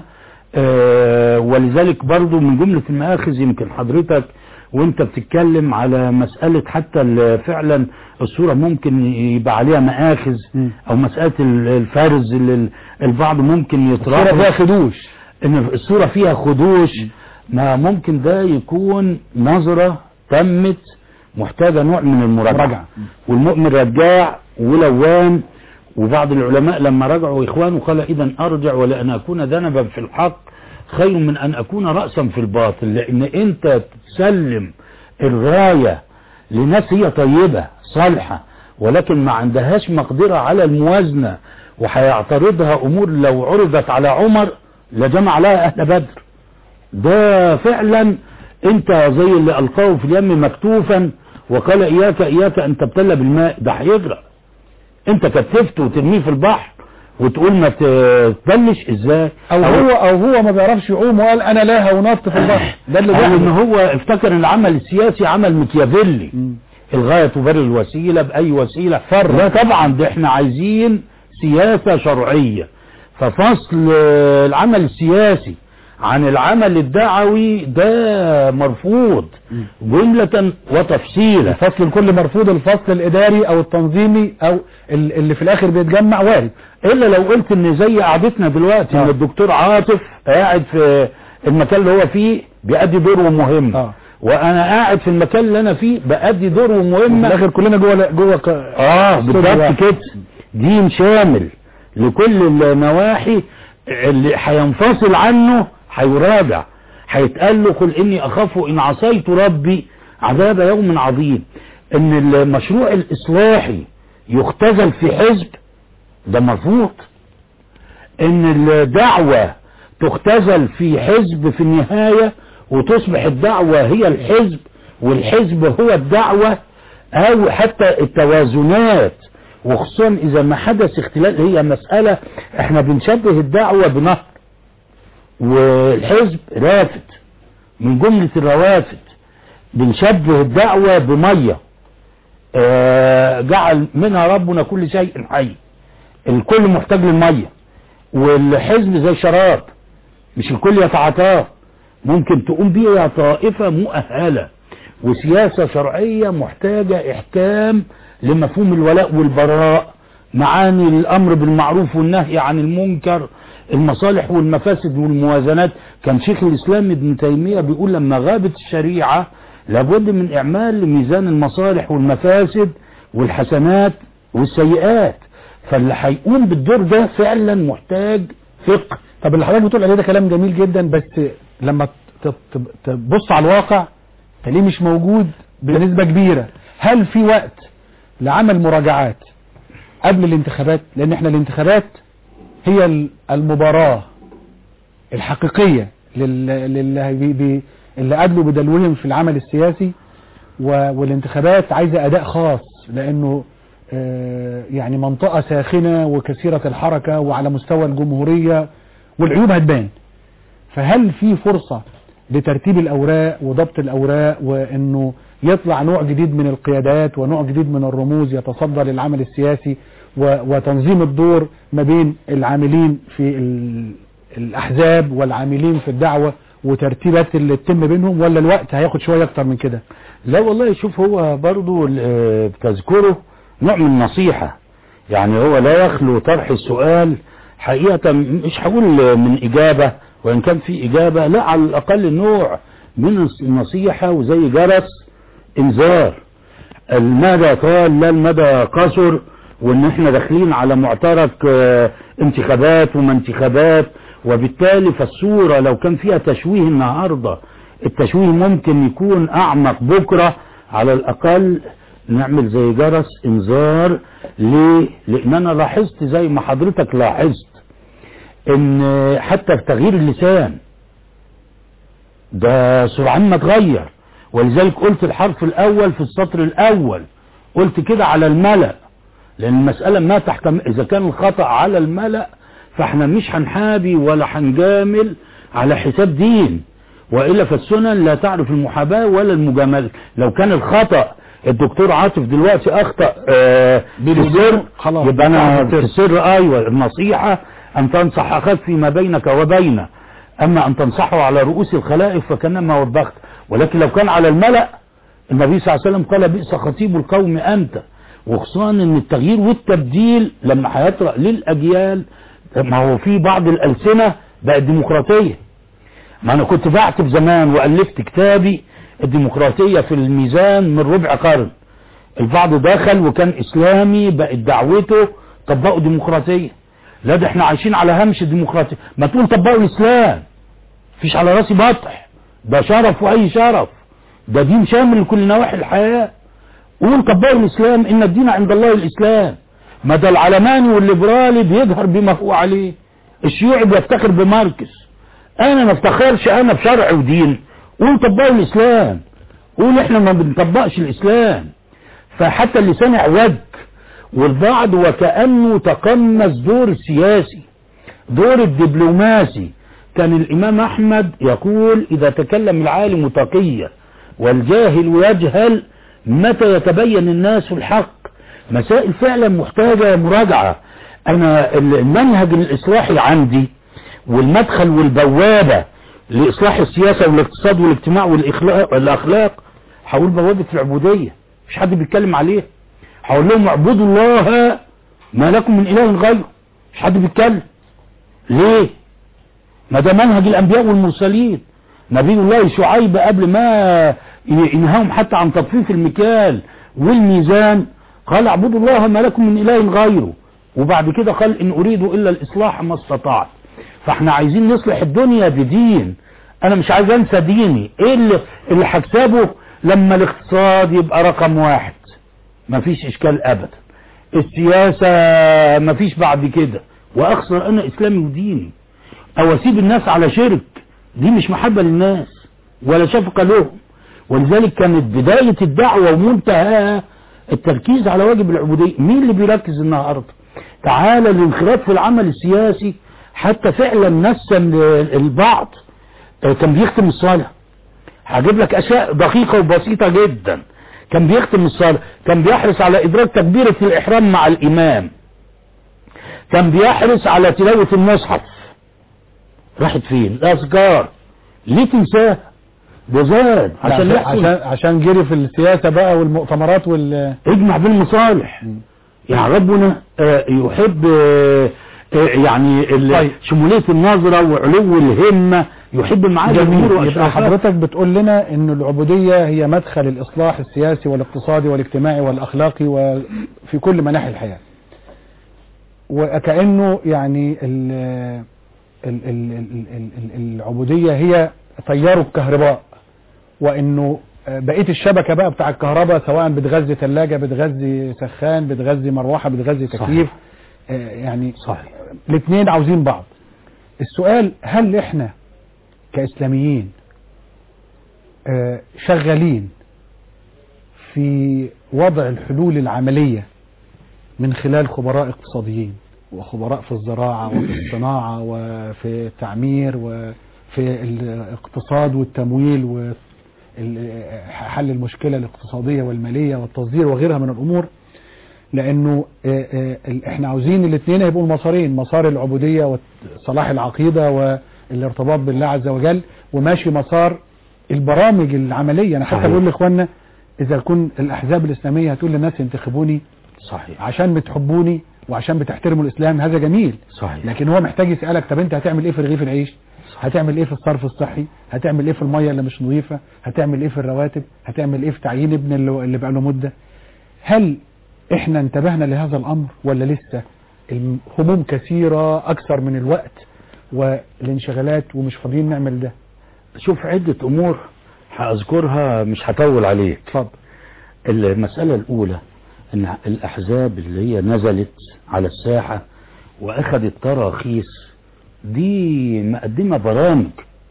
آه، ولذلك برضو من جملة المآخذ يمكن حضرتك وانت بتتكلم على مسألة حتى ال- فعلا الصورة ممكن يبقى عليها مآخذ مم. او مسألة ال- الفرز اللي ال- البعض ممكن الصورة يطرحه فيها خدوش ان الصورة فيها خدوش ما ممكن ده يكون نظرة تمت محتاجة نوع من المراجعة مراجعة. والمؤمن رجاع ولوان وبعض العلماء لما رجعوا إخوانه قال إذا أرجع ولأن أكون ذنبا في الحق خير من أن أكون رأسا في الباطل لأن أنت تسلم الغاية لناس هي طيبة صالحة ولكن ما عندهاش مقدرة على الموازنة وهيعترضها أمور لو عرضت على عمر لجمع لها أهل بدر ده فعلا انت زي اللي القاه في اليم مكتوفا وقال اياك اياك ان تبتلى بالماء ده هيغرق انت كتفته وترميه في البحر وتقول ما تبلش ازاي أو هو أو هو ما بيعرفش يعوم وقال أنا لا هنط في البحر ده اللي أو ان بيحصل هو افتكر ان العمل السياسي عمل مكيافيلي الغاية تبرر الوسيلة بأي وسيلة فر لا طبعا ده احنا عايزين سياسة شرعية ففصل آه، العمل السياسي عن العمل الدعوي ده مرفوض جملة وتفصيلا الفصل الكل مرفوض الفصل الإداري أو التنظيمي أو ال- اللي في الآخر بيتجمع وارد الا لو قلت ان زي قعدتنا دلوقتي ان آه. الدكتور عاطف قاعد في المكان اللي هو فيه بيأدي دوره مهم آه. وانا قاعد في المكان اللي انا فيه بأدي دوره في مهم الآخر كلنا جوه جوه ك- اه استوديو بالضبط واحد. كده دين شامل لكل النواحي اللي هينفصل عنه هيراجع هيتقال له قل اني اخاف ان عصيت ربي عذاب يوم عظيم ان المشروع الاصلاحي يختزل في حزب ده مرفوض ان الدعوة تختزل في حزب في النهاية وتصبح الدعوة هي الحزب والحزب هو الدعوة او حتى التوازنات وخصوصا اذا ما حدث اختلال هي مسألة احنا بنشبه الدعوة بنهر والحزب رافد من جملة الروافد بنشبه الدعوة بمية آه، جعل منها ربنا كل شيء حي الكل محتاج للمية والحزب زي شراب مش الكل يتعاطاه ممكن تقوم بيها طائفة مؤهلة وسياسة شرعية محتاجة احكام لمفهوم الولاء والبراء معاني الامر بالمعروف والنهي عن المنكر المصالح والمفاسد والموازنات كان شيخ الاسلام ابن تيمية بيقول لما غابت الشريعة لابد من اعمال لميزان المصالح والمفاسد والحسنات والسيئات فاللي هيقوم بالدور ده فعلا محتاج فقه طب اللي حضرتك بتقول عليه ده كلام جميل جدا بس لما ت- ت- تبص على الواقع تلاقيه مش موجود بنسبة كبيرة هل في وقت لعمل مراجعات قبل الانتخابات لان احنا الانتخابات هي ال- المباراة الحقيقية لل- للي بي- بي- اللي قابلوا بدلوهم في العمل السياسي و- والانتخابات عايزة اداء خاص لانه آه، يعني منطقة ساخنة وكثيرة الحركة وعلى مستوى الجمهورية والعيوب هتبان فهل في فرصة لترتيب الأوراق وضبط الأوراق وأنه يطلع نوع جديد من القيادات ونوع جديد من الرموز يتصدى للعمل السياسي و- وتنظيم الدور ما بين العاملين في ال- الأحزاب والعاملين في الدعوة وترتيبات اللي تتم بينهم ولا الوقت هياخد شوية أكتر من كده لا والله شوف هو برضو ال- بتذكره نوع من النصيحة يعني هو لا يخلو طرح السؤال حقيقة مش هقول من إجابة وإن كان في إجابة لا على الأقل نوع من النصيحة وزي جرس إنذار المدى طال لا المدى قصر وإن إحنا داخلين على معترك آه، انتخابات وما انتخابات وبالتالي فالصورة لو كان فيها تشويه النهاردة التشويه ممكن يكون أعمق بكرة على الأقل نعمل زي جرس انذار ليه؟ لأن أنا لاحظت زي ما حضرتك لاحظت ان حتى في تغيير اللسان ده سرعان ما اتغير ولذلك قلت الحرف الاول في السطر الاول قلت كده على الملأ لان المسألة ما تحتمل اذا كان الخطأ على الملأ فاحنا مش هنحابي ولا هنجامل على حساب دين وإلا فالسنن لا تعرف المحاباة ولا المجاملة لو كان الخطأ الدكتور عاطف دلوقتي اخطأ آه في السر خلاص يبقى انا في السر ايوه النصيحة ان تنصح اخاك فيما بينك وبينه اما ان تنصحه على رؤوس الخلائق فكانما وبخت ولكن لو كان على الملأ النبي صلى الله عليه وسلم قال بئس خطيب القوم انت وخصوصا ان التغيير والتبديل لما هيطرأ للاجيال ما هو في بعض الالسنة بقت ديمقراطية ما انا كنت بعتب زمان والفت كتابي الديمقراطية في الميزان من ربع قرن البعض دخل وكان اسلامي بقت دعوته طبقوا ديمقراطية لا ده احنا عايشين على هامش الديمقراطية ما تقول طبقوا الاسلام فيش على راسي بطح ده شرف واي شرف ده دين شامل لكل نواحي الحياة قول طبقوا الاسلام ان الدين عند الله الاسلام ما ده العلماني والليبرالي بيجهر بما هو عليه الشيوعي بيفتخر بماركس انا ما افتخرش انا بشرع ودين قول طبقوا الاسلام قول احنا ما بنطبقش الاسلام فحتى اللسان اعوج والبعض وكأنه تقمص دور السياسي دور الدبلوماسي كان الامام احمد يقول اذا تكلم العالم تقيا والجاهل يجهل متى يتبين الناس الحق مسائل فعلا محتاجة مراجعة انا المنهج الاصلاحي عندي والمدخل والبوابة لإصلاح السياسة والاقتصاد والاجتماع والإخلاق والأخلاق هقول بوابة العبودية مش حد بيتكلم عليها هقول لهم اعبدوا الله ما لكم من إله غيره مش حد بيتكلم ليه ما ده منهج الأنبياء والمرسلين نبي الله شعيب قبل ما ينهاهم حتى عن تطفيف المكيال والميزان قال اعبدوا الله ما لكم من إله غيره وبعد كده قال إن أريد إلا الإصلاح ما استطعت فاحنا عايزين نصلح الدنيا بدين انا مش عايز انسى ديني ايه اللي, اللي هكسبه لما الاقتصاد يبقى رقم واحد مفيش اشكال ابدا السياسة مفيش بعد كده واخسر انا اسلامي وديني او اسيب الناس على شرك دي مش محبة للناس ولا شفقة لهم ولذلك كانت بداية الدعوة ومنتهاها التركيز على واجب العبودية مين اللي بيركز النهاردة تعالى الانخراط في العمل السياسي حتى فعلا نسم البعض كان بيختم الصلاة هجيب لك اشياء دقيقة وبسيطة جدا كان بيختم الصلاة كان بيحرص على ادراك تكبيرة الاحرام مع الامام كان بيحرص على تلاوة المصحف راحت فين الاذكار ليه تنساه ده زاد عشان عشان عشان جري في السياسة بقى والمؤتمرات وال اجمع بين المصالح يعني ربنا يحب يعني طيب. شمولية النظرة وعلو الهمة يحب معاه جميل يبقى حضرتك بتقول لنا ان العبودية هي مدخل الاصلاح السياسي والاقتصادي والاجتماعي والاخلاقي وفي كل مناحي الحياة وكأنه يعني ال ال ال ال ال ال العبودية هي تيار الكهرباء وانه بقيه الشبكه بقى بتاع الكهرباء سواء بتغذي ثلاجه بتغذي سخان بتغذي مروحه بتغذي صحيح. تكييف آه، يعني صحيح الاثنين عاوزين بعض السؤال هل احنا كاسلاميين آه، شغالين في وضع الحلول العمليه من خلال خبراء اقتصاديين وخبراء في الزراعه وفي الصناعه وفي التعمير وفي الاقتصاد والتمويل وحل المشكله الاقتصاديه والماليه والتصدير وغيرها من الامور لانه آه، آه، ال- احنا عاوزين الاثنين يبقوا المسارين مسار العبوديه وصلاح العقيده والارتباط بالله عز وجل وماشي مسار البرامج العمليه انا حتى صحيح. بقول لاخواننا اذا كن الاحزاب الاسلاميه هتقول للناس انتخبوني صحيح عشان بتحبوني وعشان بتحترموا الاسلام هذا جميل صحيح لكن هو محتاج يسالك طب انت هتعمل ايه في رغيف العيش هتعمل ايه في الصرف الصحي هتعمل ايه في الميه اللي مش نظيفه هتعمل ايه في الرواتب هتعمل ايه في تعيين ابن اللي, اللي بقى له مده هل احنا انتبهنا لهذا الامر ولا لسه الهموم كثيره اكثر من الوقت والانشغالات ومش فاضيين نعمل ده شوف عدة أمور هأذكرها مش هطول عليك اتفضل المسألة الأولى أن الأحزاب اللي هي نزلت على الساحة وأخذت تراخيص دي مقدمة برامج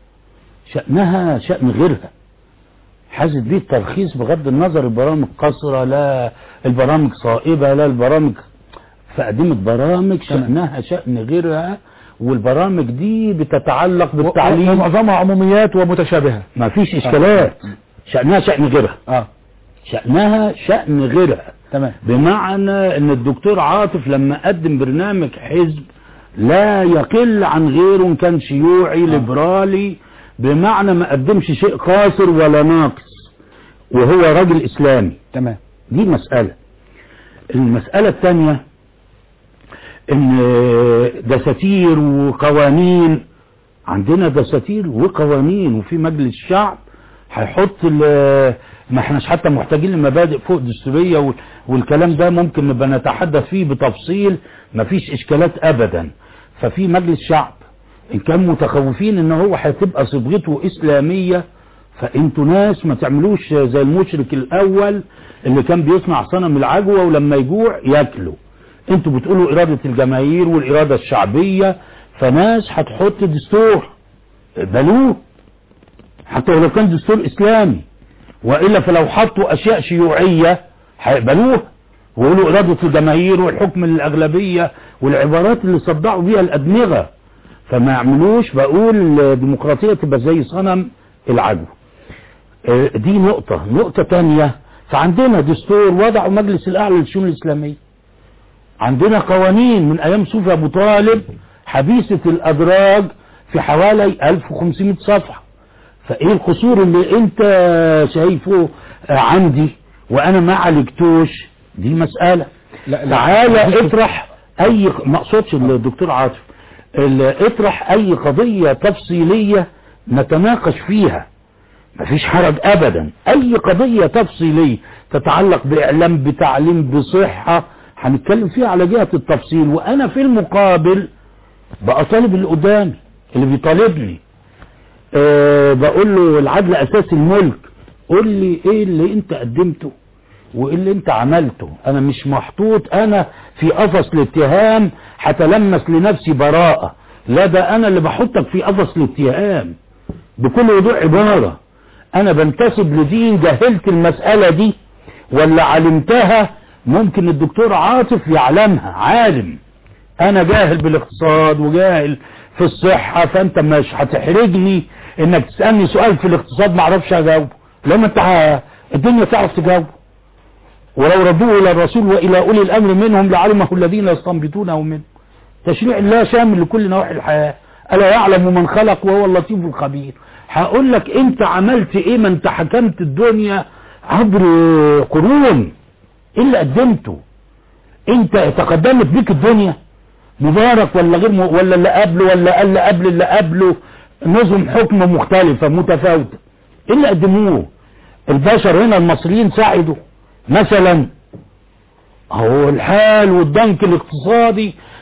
شأنها شأن غيرها حازت دي الترخيص بغض النظر البرامج قصرة لا البرامج صائبة لا البرامج فقدمت برامج شأنها شأن غيرها والبرامج دي بتتعلق بالتعليم ومعظمها عموميات ومتشابهه ما فيش إشكالات شأنها شأن غيرها اه شأنها شأن غيرها تمام بمعنى ان الدكتور عاطف لما قدم برنامج حزب لا يقل عن غيره إن كان شيوعي ليبرالي بمعنى ما قدمش شيء قاصر ولا ناقص وهو راجل اسلامي تمام دي مسألة المسألة الثانية ان دساتير وقوانين عندنا دساتير وقوانين وفي مجلس الشعب هيحط ال- ما احناش حتى محتاجين لمبادئ فوق دستورية وال- والكلام ده ممكن نبقى نتحدث فيه بتفصيل مفيش اشكالات ابدا ففي مجلس شعب ان كان متخوفين ان هو هتبقى صبغته اسلامية فانتوا ناس ما تعملوش زي المشرك الاول اللي كان بيصنع صنم العجوة ولما يجوع ياكله انتوا بتقولوا ارادة الجماهير والارادة الشعبية فناس هتحط دستور اقبلوه حتى ولو كان دستور اسلامي والا فلو حطوا اشياء شيوعية هيقبلوها ويقولوا ارادة الجماهير والحكم للاغلبية والعبارات اللي صدعوا بيها الادمغة فما يعملوش بقول الديمقراطية تبقى زي صنم العجو اه، دي نقطة نقطة تانية فعندنا دستور وضعه مجلس الاعلى للشؤون الاسلامية عندنا قوانين من ايام صوفي ابو طالب حبيسة الادراج في حوالي 1500 صفحة فايه القصور اللي انت شايفه اه، عندي وانا ما عالجتوش دي مسألة لا لا تعالى اطرح اي ما اقصدش الدكتور عاطف ال- اطرح اي قضية تفصيلية نتناقش فيها مفيش حرج ابدا اي قضية تفصيلية تتعلق باعلام بتعليم بصحة هنتكلم فيها على جهة التفصيل وانا في المقابل بقى طالب اللي قدامي اللي بيطالبني أه بقول له العدل اساس الملك قول لي ايه اللي انت قدمته وايه اللي انت عملته انا مش محطوط انا في قفص الاتهام هتلمس لنفسي براءة لا ده انا اللي بحطك في قفص الاتهام بكل وضوح عبارة انا بنتسب لدين جهلت المسألة دي ولا علمتها ممكن الدكتور عاطف يعلمها عالم انا جاهل بالاقتصاد وجاهل في الصحة فانت مش هتحرجني انك تسألني سؤال في الاقتصاد ما اعرفش اجاوبه لما انت ه- الدنيا تعرف تجاوبه ولو ردوه الى الرسول والى اولي الامر منهم لعلمه الذين يستنبطونه منه تشريع الله شامل لكل نواحي الحياة الا يعلم من خلق وهو اللطيف الخبير هقول لك انت عملت ايه ما انت حكمت الدنيا عبر قرون ايه اللي قدمته انت تقدمت بيك الدنيا مبارك ولا غير م... ولا اللي قبله ولا اللي قبل اللي قبله نظم حكم مختلفة متفاوتة ايه اللي قدموه البشر هنا المصريين ساعدوا مثلا هو الحال والضنك الاقتصادي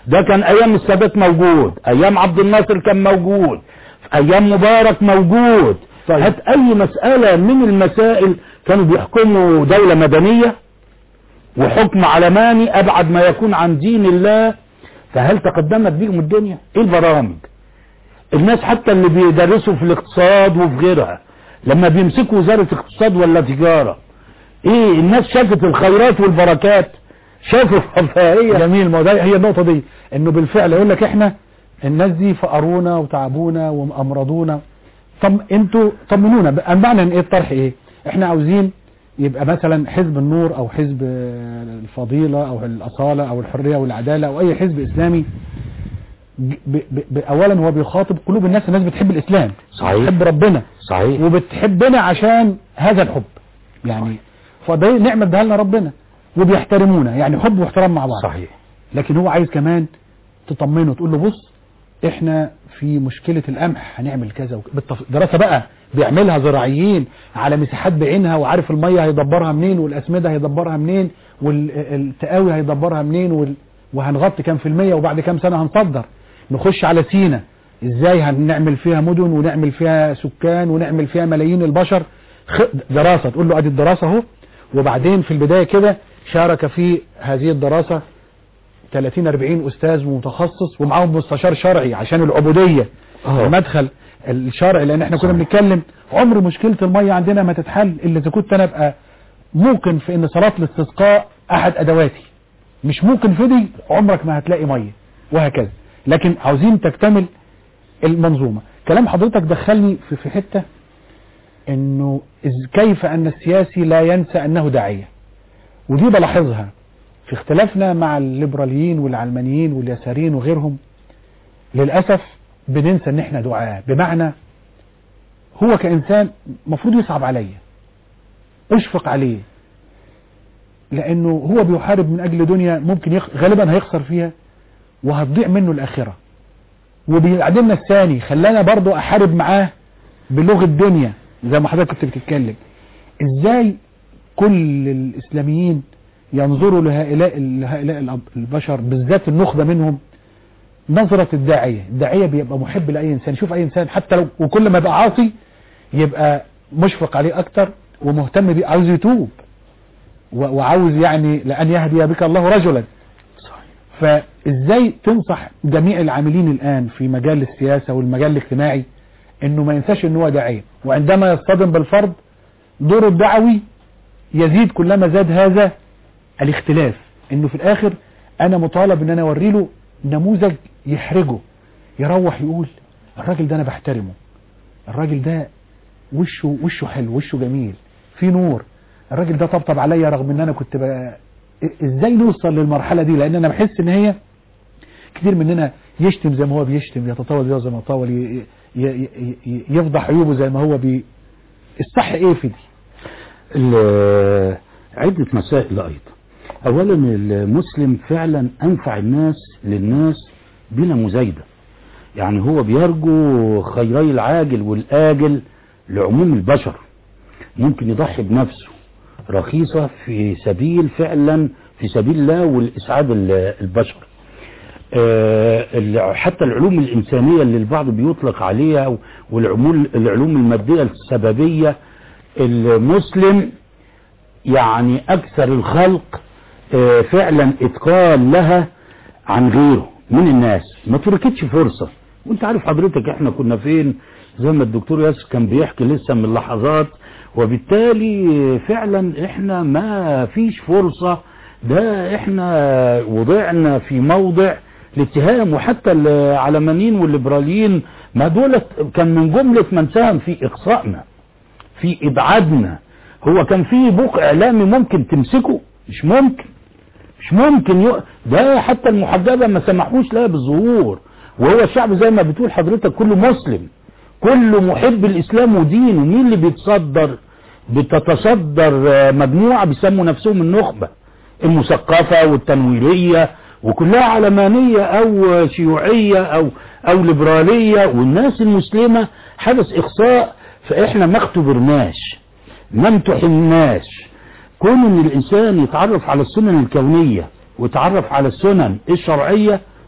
ده كان ايام السادات موجود ايام عبد الناصر كان موجود في ايام مبارك موجود طيب. هات اي مسألة من المسائل كانوا بيحكموا دولة مدنية وحكم علماني ابعد ما يكون عن دين الله فهل تقدمت بيهم الدنيا ايه البرامج الناس حتى اللي بيدرسوا في الاقتصاد وفي غيرها لما بيمسكوا وزارة اقتصاد ولا تجارة ايه الناس شافت الخيرات والبركات شافوا الرفاهية جميل ما ده هي النقطة دي انه بالفعل يقول لك احنا الناس دي فقرونا وتعبونا وامرضونا طب انتوا طمنونا بقى معنى ان ايه الطرح ايه احنا عاوزين يبقى مثلا حزب النور او حزب الفضيلة او الاصالة او الحرية والعدالة او اي حزب اسلامي ب ب ب اولا هو بيخاطب قلوب الناس الناس بتحب الاسلام صحيح. بتحب ربنا صحيح وبتحبنا عشان هذا الحب يعني فده نعمة ادها لنا ربنا وبيحترمونا يعني حب واحترام مع بعض صحيح لكن هو عايز كمان تطمنه تقول له بص احنا في مشكلة القمح هنعمل كذا وك- بالتف... دراسة بقى بيعملها زراعيين على مساحات بعينها وعارف المية هيدبرها منين والأسمدة هيدبرها منين والتقاوي هيدبرها منين وال... وهنغطي كام في المية وبعد كام سنة هنصدر نخش على سينا ازاي هنعمل فيها مدن ونعمل فيها سكان ونعمل فيها ملايين البشر خ... دراسة تقول له ادي الدراسة اهو وبعدين في البداية كده شارك في هذه الدراسة 30 40 استاذ ومتخصص ومعاهم مستشار شرعي عشان العبودية آه. المدخل الشرعي لان احنا كنا صحيح. بنتكلم عمر مشكلة المية عندنا ما تتحل الا اذا كنت انا ابقى ممكن في ان صلاة الاستسقاء احد ادواتي مش ممكن في دي عمرك ما هتلاقي مية وهكذا لكن عاوزين تكتمل المنظومة كلام حضرتك دخلني في في حتة انه إز- كيف ان السياسي لا ينسى انه داعية ودي بلاحظها في اختلافنا مع الليبراليين والعلمانيين واليساريين وغيرهم للأسف بننسى ان احنا دعاء بمعنى هو كإنسان مفروض يصعب عليا اشفق عليه لانه هو بيحارب من اجل دنيا ممكن يخ... غالبا هيخسر فيها وهتضيع منه الاخرة وبعدين الثاني خلانا برضو احارب معاه بلغة الدنيا زي ما حضرتك كنت بتتكلم ازاي كل الاسلاميين ينظروا لهؤلاء لهؤلاء الأب- البشر بالذات النخبة منهم نظرة الداعية الداعية بيبقى محب لأي إنسان شوف أي إنسان حتى لو وكل ما يبقى عاصي يبقى مشفق عليه أكتر ومهتم بيه عاوز يتوب و- وعاوز يعني لأن يهدي بك الله رجلا فإزاي تنصح جميع العاملين الآن في مجال السياسة والمجال الاجتماعي إنه ما ينساش إن هو داعية وعندما يصطدم بالفرد دوره الدعوي يزيد كلما زاد هذا الاختلاف انه في الاخر انا مطالب ان انا اوري له نموذج يحرجه يروح يقول الراجل ده انا بحترمه الراجل ده وشه وشه حلو وشه جميل في نور الراجل ده طبطب عليا رغم ان انا كنت بقى ازاي نوصل للمرحلة دي لان انا بحس ان هي كتير مننا يشتم زي ما هو بيشتم يتطاول زي ما يتطاول ي- ي- ي- يفضح عيوبه زي ما هو بي الصح ايه في دي ال- عدة مسائل أيضا أولا المسلم فعلا أنفع الناس للناس بلا مزايدة يعني هو بيرجو خيري العاجل والآجل لعموم البشر ممكن يضحي بنفسه رخيصة في سبيل فعلا في سبيل الله والإسعاد ال- البشر آه، ال- حتى العلوم الإنسانية اللي البعض بيطلق عليها والعلوم العلوم المادية السببية المسلم يعني أكثر الخلق آه، فعلا إتقان لها عن غيره من الناس ما تركتش فرصة وانت عارف حضرتك احنا كنا فين زي ما الدكتور ياسر كان بيحكي لسه من لحظات وبالتالي فعلا احنا ما فيش فرصة ده احنا وضعنا في موضع الاتهام وحتى العلمانيين والليبراليين ما دولت كان من جملة من ساهم في اقصائنا في ابعادنا هو كان في بوق اعلامي ممكن تمسكه مش ممكن مش ممكن ي... ده حتى المحجبة ما سمحوش لها بالظهور وهو الشعب زي ما بتقول حضرتك كله مسلم كله محب الاسلام ودينه مين اللي بيتصدر بتتصدر آه، مجموعة بيسموا نفسهم النخبة المثقفة والتنويرية وكلها علمانية او شيوعية او او ليبرالية والناس المسلمة حدث اخصاء فاحنا ما اختبرناش ما امتحناش كون ان الانسان يتعرف على السنن الكونية ويتعرف على السنن الشرعية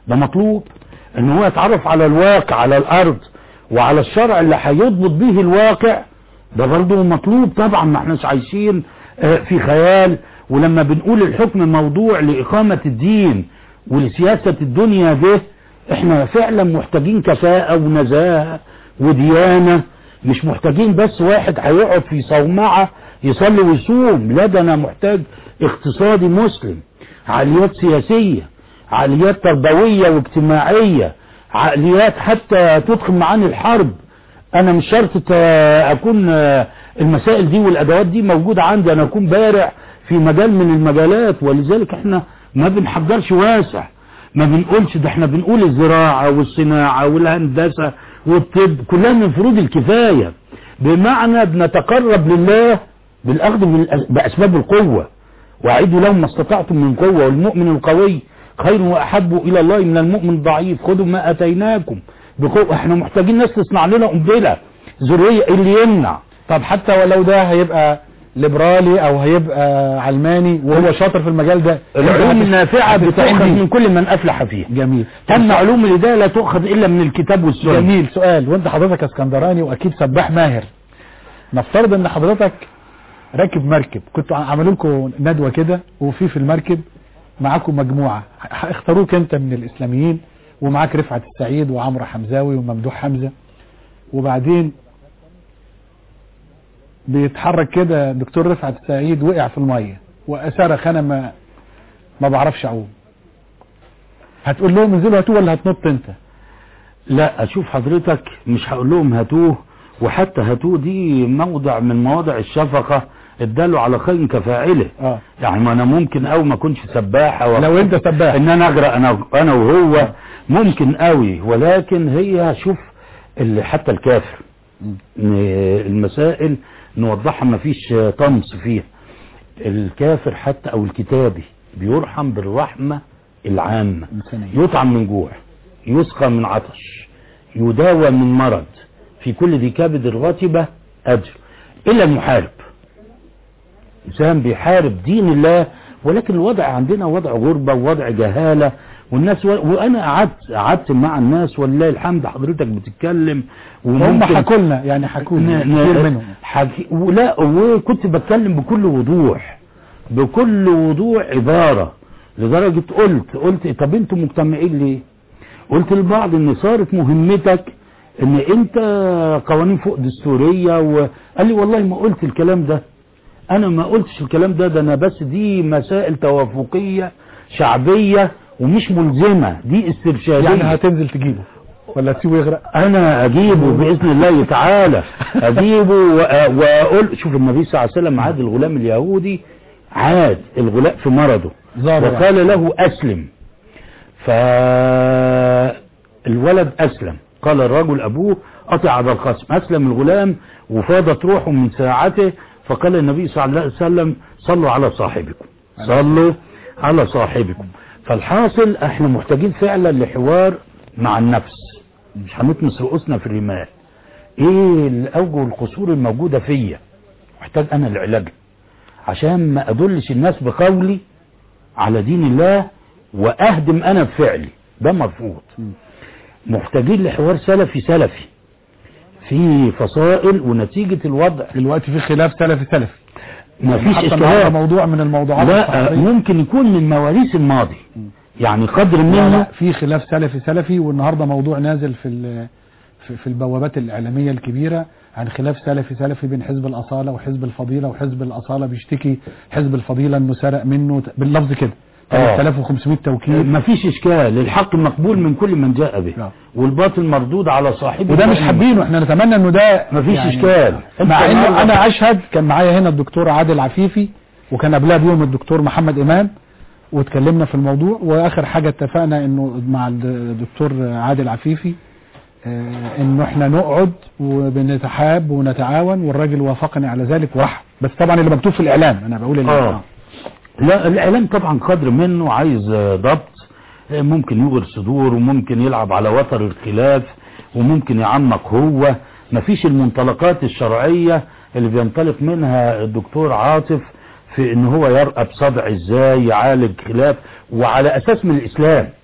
ده مطلوب ان هو يتعرف على الواقع على الارض وعلى الشرع اللي هيضبط به الواقع ده برضه مطلوب طبعا ما احناش عايشين آه، في خيال ولما بنقول الحكم موضوع لإقامة الدين ولسياسة الدنيا ده احنا فعلا محتاجين كفاءة ونزاهة وديانة مش محتاجين بس واحد هيقعد في صومعة يصلي ويصوم لا ده انا محتاج اقتصادي مسلم عقليات سياسية عقليات تربوية واجتماعية عقليات حتى تدخل معاني الحرب انا مش شرط ت- اكون آه، المسائل دي والادوات دي موجودة عندي انا اكون بارع في مجال من المجالات ولذلك احنا ما بنحضرش واسع ما بنقولش ده احنا بنقول الزراعة والصناعة والهندسة والطب كلها من فروض الكفاية بمعنى بنتقرب لله بالاخذ من الأس- باسباب القوة واعدوا لهم ما استطعتم من قوة والمؤمن القوي خير واحب الى الله من المؤمن الضعيف خذوا ما اتيناكم بقوة احنا محتاجين ناس تصنع لنا قنبلة ذرية اللي يمنع طب حتى ولو ده هيبقى ليبرالي او هيبقى علماني وهو شاطر في المجال ده العلوم النافعة هتستعين بتأخذ بيه. من كل من افلح فيها جميل أما علوم الهداية لا تؤخذ إلا من الكتاب والسنة جميل سؤال وانت حضرتك اسكندراني واكيد سباح ماهر نفترض ان حضرتك راكب مركب كنتوا عملوا لكم ندوه كده وفي في المركب معاكم مجموعه ح- اختاروك انت من الاسلاميين ومعاك رفعت السعيد وعمرو حمزاوي وممدوح حمزه وبعدين بيتحرك كده دكتور رفعت السعيد وقع في الميه وصرخ انا ما ما بعرفش اعوم هتقول لهم انزلوا هاتوه ولا هتنط انت لا أشوف حضرتك مش هقول لهم هاتوه وحتى هاتوه دي موضع من مواضع الشفقة اداله على خير كفاعله اه يعني ما انا ممكن او ما اكونش سباح او لو انت سباح ان انا اجرأ انا انا وهو ممكن قوي ولكن هي شوف اللي حتى الكافر ن- المسائل نوضحها ما فيش طمس فيها الكافر حتى او الكتابي بيرحم بالرحمة العامة إنسانية. يطعم من جوع يسقى من عطش يداوى من مرض في كل ذي كبد الراتبة أجر إلا المحارب إنسان بيحارب دين الله ولكن الوضع عندنا وضع غربة ووضع جهالة والناس و... وأنا قعدت قعدت مع الناس ولله الحمد حضرتك بتتكلم هم وممكن حكوا لنا يعني حكوا لنا ن- ن- كتير منهم حكي ولا وكنت بتكلم بكل وضوح بكل وضوح عبارة لدرجة قلت قلت طب انتوا مجتمعين ليه قلت للبعض ان صارت مهمتك ان انت قوانين فوق دستورية وقال لي والله ما قلت الكلام ده انا ما قلتش الكلام ده ده انا بس دي مسائل توافقية شعبية ومش ملزمة دي استرشادية يعني هتنزل تجيبه ولا تسيبه يغرق انا اجيبه باذن الله تعالى اجيبه وأ- واقول شوف النبي صلى الله عليه وسلم عاد الغلام اليهودي عاد الغلام في مرضه زاره وقال له اسلم فالولد اسلم قال الرجل ابوه اطع ابا القاسم اسلم الغلام وفاضت روحه من ساعته فقال النبي صلى الله عليه وسلم صلوا على صاحبكم صلوا على صاحبكم فالحاصل احنا محتاجين فعلا لحوار مع النفس مش هنطمس رؤوسنا في الرمال ايه الاوجه والقصور الموجودة فيا محتاج انا العلاج عشان ما ادلش الناس بقولي على دين الله واهدم انا بفعلي ده مرفوض محتاجين لحوار سلفي سلفي في فصائل ونتيجة الوضع دلوقتي في خلاف سلفي سلفي ما فيش حتى النهارده اشتراك موضوع من الموضوعات لا الصحفية. ممكن يكون من مواريث الماضي يعني قدر لا، منه لا، في خلاف سلفي سلفي والنهارده موضوع نازل في ال- في في البوابات الاعلاميه الكبيره عن خلاف سلفي سلفي بين حزب الاصاله وحزب الفضيله وحزب الاصاله بيشتكي حزب الفضيله انه سرق منه ت- باللفظ كده آه. 3500 توكيل ما فيش اشكال الحق مقبول من كل من جاء به نعم. والباطل مردود على صاحبه وده مش دائما. حابينه احنا نتمنى انه ده مفيش إشكال. مع أنت انه النهاردة- انا اشهد كان معايا هنا الدكتور عادل عفيفي وكان قبلها بيوم الدكتور محمد امام واتكلمنا في الموضوع واخر حاجه اتفقنا انه مع الدكتور عادل عفيفي آه، انه احنا نقعد وبنتحاب ونتعاون والراجل وافقني على ذلك وراح بس طبعا اللي مكتوب في الاعلام انا بقول الاعلام آه. لا الاعلام طبعا قدر منه عايز آه، ضبط آه، ممكن يغر صدور وممكن يلعب على وتر الخلاف وممكن يعمق هو مفيش المنطلقات الشرعية اللي بينطلق منها الدكتور عاطف في ان هو يرقب صدع ازاي يعالج خلاف وعلى اساس من الاسلام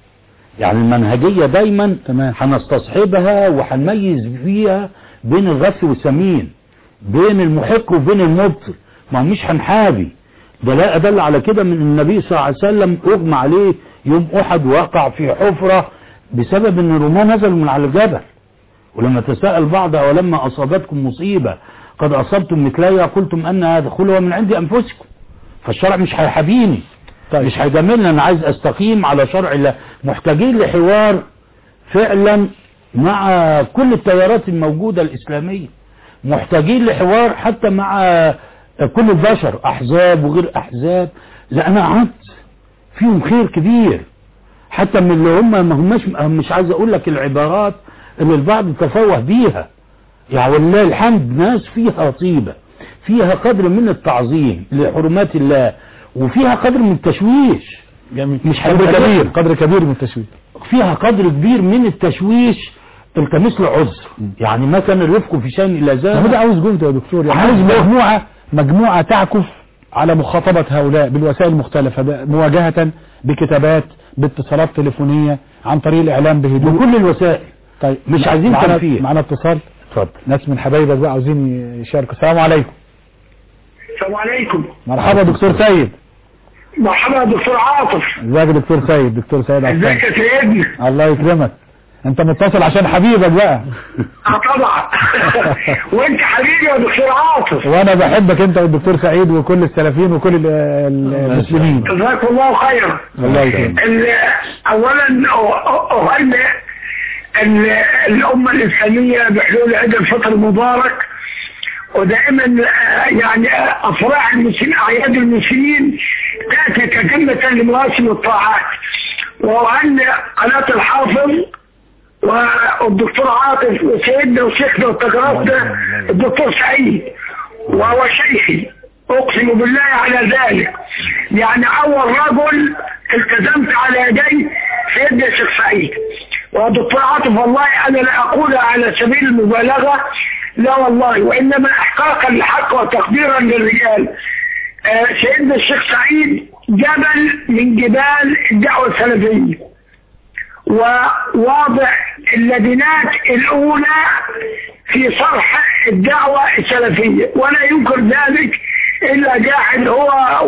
يعني المنهجية دايما تمام. هنستصحبها وهنميز فيها بين الغث والسمين بين المحق وبين المبطل ما هو مش هنحابي ده لا أدل على كده من النبي صلى الله عليه وسلم أغمى عليه يوم أحد وقع في حفرة بسبب أن الرومان نزلوا من على الجبل ولما تساءل بعض ولما أصابتكم مصيبة قد أصبتم مثليها قلتم أن هذا هو من عند أنفسكم فالشرع مش هيحابيني طيب. مش هيجاملني أنا عايز أستقيم على شرع الله محتاجين لحوار فعلا مع كل التيارات الموجودة الإسلامية محتاجين لحوار حتى مع كل البشر أحزاب وغير أحزاب لأن قعدت فيهم خير كبير حتى من اللي هم ما هماش مش عايز أقول لك العبارات اللي البعض تفوه بيها يعني والله الحمد ناس فيها طيبة فيها قدر من التعظيم لحرمات الله وفيها قدر من التشويش جميل مش قدر هيبقى كبير كده. قدر كبير من التشويه فيها قدر كبير من التشويش التمس له عذر يعني ما كان الرفق في شيء الا هو ده زاد عاوز جهد يا دكتور يعني عاوز عاوز جهد. مجموعة مجموعة تعكف على مخاطبة هؤلاء بالوسائل المختلفة ب- مواجهة بكتابات باتصالات تليفونية عن طريق الإعلام بهدوء بكل الوسائل طيب مش عايزين معنا- تنفيذ. معنا اتصال اتفضل ناس من حبايبك بقى عاوزين يشاركوا السلام عليكم السلام عليكم مرحبا دكتور سيد مرحبا يا دكتور عاطف ازيك يا دكتور سيد دكتور سيد ازيك عفان يا سيدنا الله يكرمك انت متصل عشان حبيبك بقى اه طبعا وانت حبيبي يا دكتور عاطف وانا بحبك انت والدكتور سعيد وكل السلفيين وكل ال- ال- المسلمين جزاك الله خيرا الله يكرمك ال- اولا أ- أ- اهنئ ال- الامه الاسلاميه بحلول عيد الفطر المبارك ودائما آه، يعني آه، افراح المسلمين اعياد المسلمين تاتي كجنه لمواسم الطاعات واهنئ قناه الحافظ والدكتور عاطف وسيدنا وشيخنا وتجربنا الدكتور سعيد وهو شيخي اقسم بالله على ذلك يعني اول رجل التزمت على يدي سيدنا الشيخ سعيد ودكتور عاطف والله انا لا اقولها على سبيل المبالغه لا والله وانما احقاقا للحق وتقديرا للرجال آه، سيدنا الشيخ سعيد جبل من جبال الدعوه السلفيه وواضع اللبنات الأولى في صرح الدعوة السلفية ولا ينكر ذلك إلا جاحد هو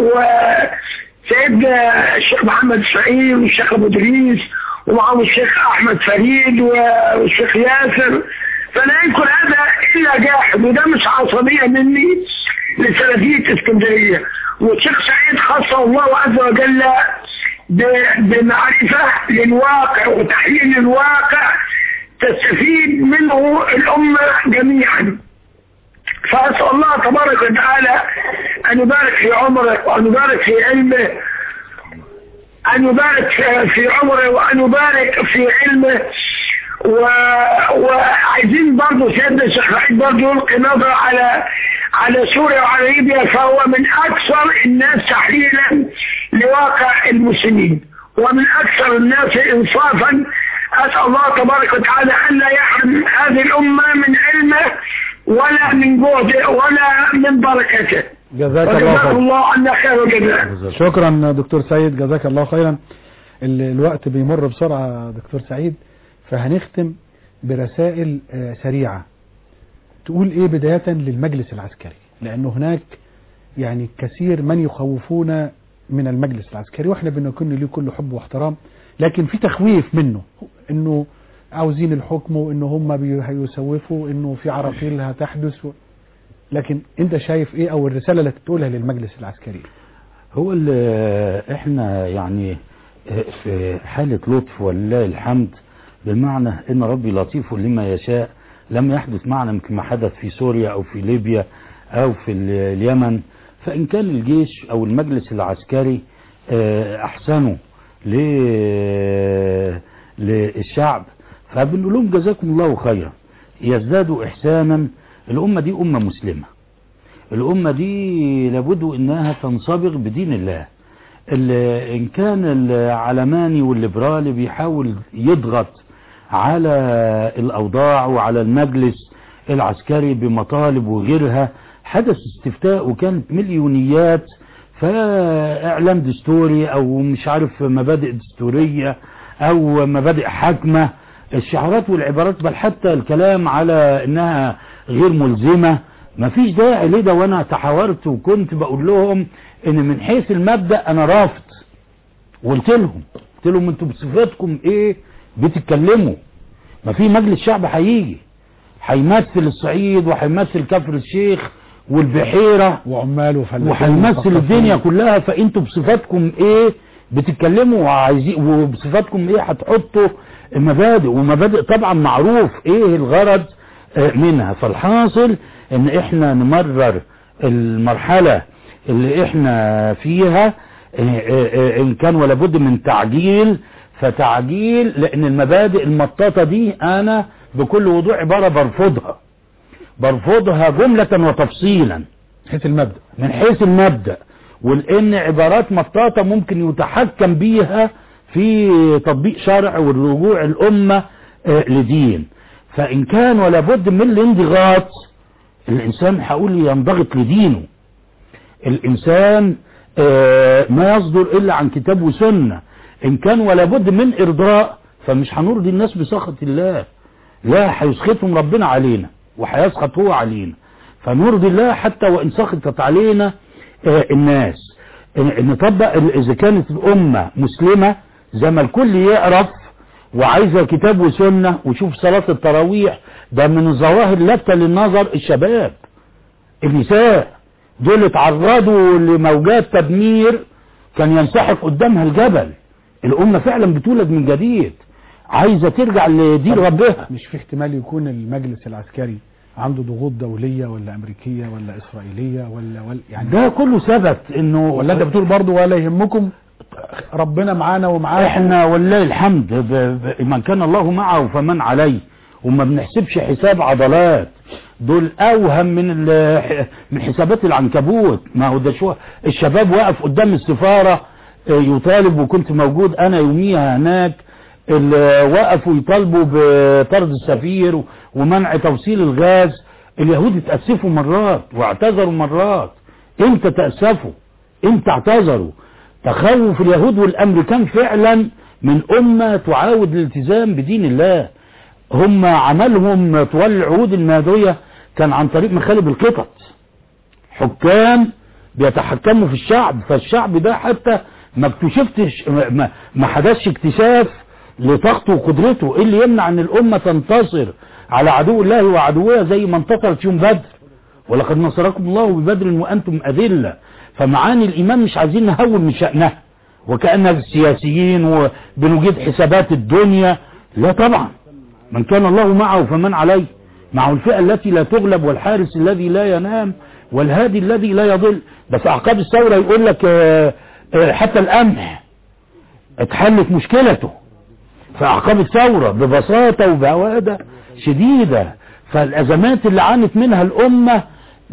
وسيدنا الشيخ محمد السعيد والشيخ أبو إدريس ومعهم الشيخ أحمد فريد والشيخ ياسر فلا ينكر هذا إلا جاحد وده مش عصبية مني لسلفية اسكندرية والشيخ سعيد خصه الله عز وجل ب- بمعرفة للواقع وتحليل الواقع تستفيد منه الأمة جميعا فأسأل الله تبارك وتعالى أن يبارك في عمره وأن يبارك في علمه أن يبارك في- في عمره وأن يبارك في علمه و... وعايزين برضه سيدنا الشيخ سعيد برضه يلقي نظرة على على سوريا وعلى ليبيا فهو من أكثر الناس تحليلا لواقع المسلمين ومن أكثر الناس إنصافا أسأل الله تبارك وتعالى أن لا يحرم هذه الأمة من علمه ولا من جهده ولا من بركته جزاك الله وجزاك خير الله عنا خير وجزاء شكرا دكتور سيد جزاك الله خيرا ال- الوقت بيمر بسرعة دكتور سعيد فهنختم برسائل آه، سريعة تقول ايه بداية للمجلس العسكري لانه هناك يعني كثير من يخوفون من المجلس العسكري واحنا بنكون ليه كل حب واحترام لكن في تخويف منه انه عاوزين الحكم وانه هم بي- هيسوفوا انه في عراقيل هتحدث و... لكن انت شايف ايه او الرسالة اللي تقولها للمجلس العسكري هو اللي احنا يعني في حالة لطف ولله الحمد بمعنى ان ربي لطيف لما يشاء لم يحدث معنا مثل ما حدث في سوريا او في ليبيا او في ال- اليمن فان كان الجيش او المجلس العسكري اه، احسنوا ل- للشعب فبنقول لهم جزاكم الله خيرا يزدادوا احسانا الامه دي امه مسلمه الأمة دي لابد إنها تنصبغ بدين الله ال- إن كان العلماني والليبرالي بيحاول يضغط على الأوضاع وعلى المجلس العسكري بمطالب وغيرها حدث استفتاء وكانت مليونيات فإعلام دستوري أو مش عارف مبادئ دستورية او مبادئ حاكمة الشعارات والعبارات بل حتى الكلام على انها غير ملزمة مفيش داعي لده وانا تحاورت وكنت بقول لهم ان من حيث المبدأ انا رافض وقلت لهم قلت لهم انتوا بصفاتكم ايه بتتكلموا ما في مجلس شعب هيجي هيمثل الصعيد وهيمثل كفر الشيخ والبحيرة وعمال وفلاحين وهيمثل ومثقفين. الدنيا كلها فانتوا بصفاتكم ايه بتتكلموا وعايزين وبصفاتكم ايه هتحطوا مبادئ ومبادئ طبعا معروف ايه الغرض آه، منها فالحاصل ان احنا نمرر المرحلة اللي احنا فيها آه، آه، آه، ان كان ولا بد من تعجيل فتعجيل لان المبادئ المطاطة دي انا بكل وضوح عبارة برفضها برفضها جملة وتفصيلا حيث المبدأ من حيث المبدأ ولأن عبارات مطاطة ممكن يتحكم بيها في تطبيق شرع والرجوع الأمة آه، لدين فإن كان ولا بد من الانضغاط الإنسان هقول ينضغط لدينه الإنسان آه، ما يصدر إلا عن كتاب وسنة إن كان ولا بد من إرضاء فمش هنرضي الناس بسخط الله لا هيسخطهم ربنا علينا وهيسخط هو علينا فنرضي الله حتى وإن سخطت علينا آه، الناس إن- نطبق ال- إذا كانت الأمة مسلمة زي ما الكل يعرف وعايزة كتاب وسنة وشوف صلاة التراويح ده من الظواهر لافتة للنظر الشباب النساء دول اتعرضوا لموجات تدمير كان ينسحق قدامها الجبل الأمة فعلا بتولد من جديد عايزة ترجع لدين ربها مش في احتمال يكون المجلس العسكري عنده ضغوط دولية ولا أمريكية ولا إسرائيلية ولا, ولا يعني ده كله ثبت انه ولا انت بتقول برضه ولا يهمكم ربنا معانا ومعاكم احنا والله الحمد ب... ب... من كان الله معه فمن عليه وما بنحسبش حساب عضلات دول اوهم من ال... من حسابات العنكبوت ما هو ده شو الشباب واقف قدام السفارة اه، يطالب وكنت موجود انا يوميها هناك ال- وقفوا يطالبوا بطرد السفير و- ومنع توصيل الغاز اليهود اتأسفوا مرات واعتذروا مرات امتى تأسفوا امتى اعتذروا تخوف اليهود والامريكان فعلا من امة تعاود الالتزام بدين الله هم عملهم طوال العهود المادية كان عن طريق مخالب القطط حكام بيتحكموا في الشعب فالشعب ده حتى ما اكتشفتش ما- ما, ما حدثش اكتشاف لطاقته وقدرته ايه اللي يمنع ان الامة تنتصر على عدو الله وعدوها زي ما انتصرت يوم بدر ولقد نصركم الله ببدر وانتم اذله فمعاني الايمان مش عايزين نهون من شأنها وكأنها السياسيين وبنجيب حسابات الدنيا لا طبعا من كان الله معه فمن عليه معه الفئة التي لا تغلب والحارس الذي لا ينام والهادي الذي لا يضل ده في أعقاب الثورة يقول لك آه، آه، حتى القمح اتحلت مشكلته في أعقاب الثورة ببساطة وبعوادة شديدة فالأزمات اللي عانت منها الأمة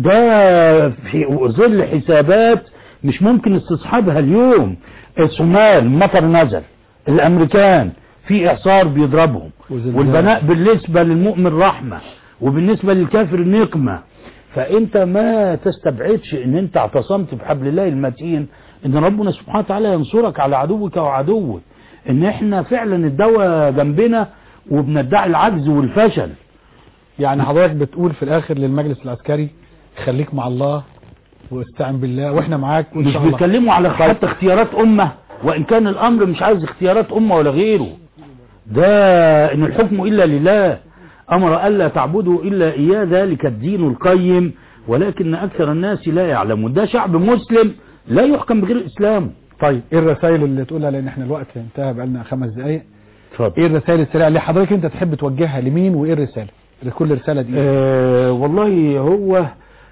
ده في ظل حسابات مش ممكن استصحابها اليوم الصومال مطر نزل الأمريكان في إعصار بيضربهم وزلزال. والبناء بالنسبة للمؤمن رحمة وبالنسبة للكافر نقمة فانت ما تستبعدش ان انت اعتصمت بحبل الله المتين ان ربنا سبحانه وتعالى ينصرك على عدوك وعدوك ان احنا فعلا الدواء جنبنا وبندعي العجز والفشل يعني حضرتك بتقول في الآخر للمجلس العسكري خليك مع الله واستعن بالله واحنا معاك وان مش شاء الله بيتكلموا على حتى اختيارات امة وان كان الامر مش عايز اختيارات امة ولا غيره ده ان الحكم الا لله امر الا تعبدوا الا اياه ذلك الدين القيم ولكن اكثر الناس لا يعلمون ده شعب مسلم لا يحكم بغير الاسلام طيب ايه الرسائل اللي تقولها لان احنا الوقت انتهى بقالنا خمس دقايق اتفضل ايه الرسائل السريعه اللي حضرتك انت تحب توجهها لمين وايه الرساله كل رساله دي آه والله هو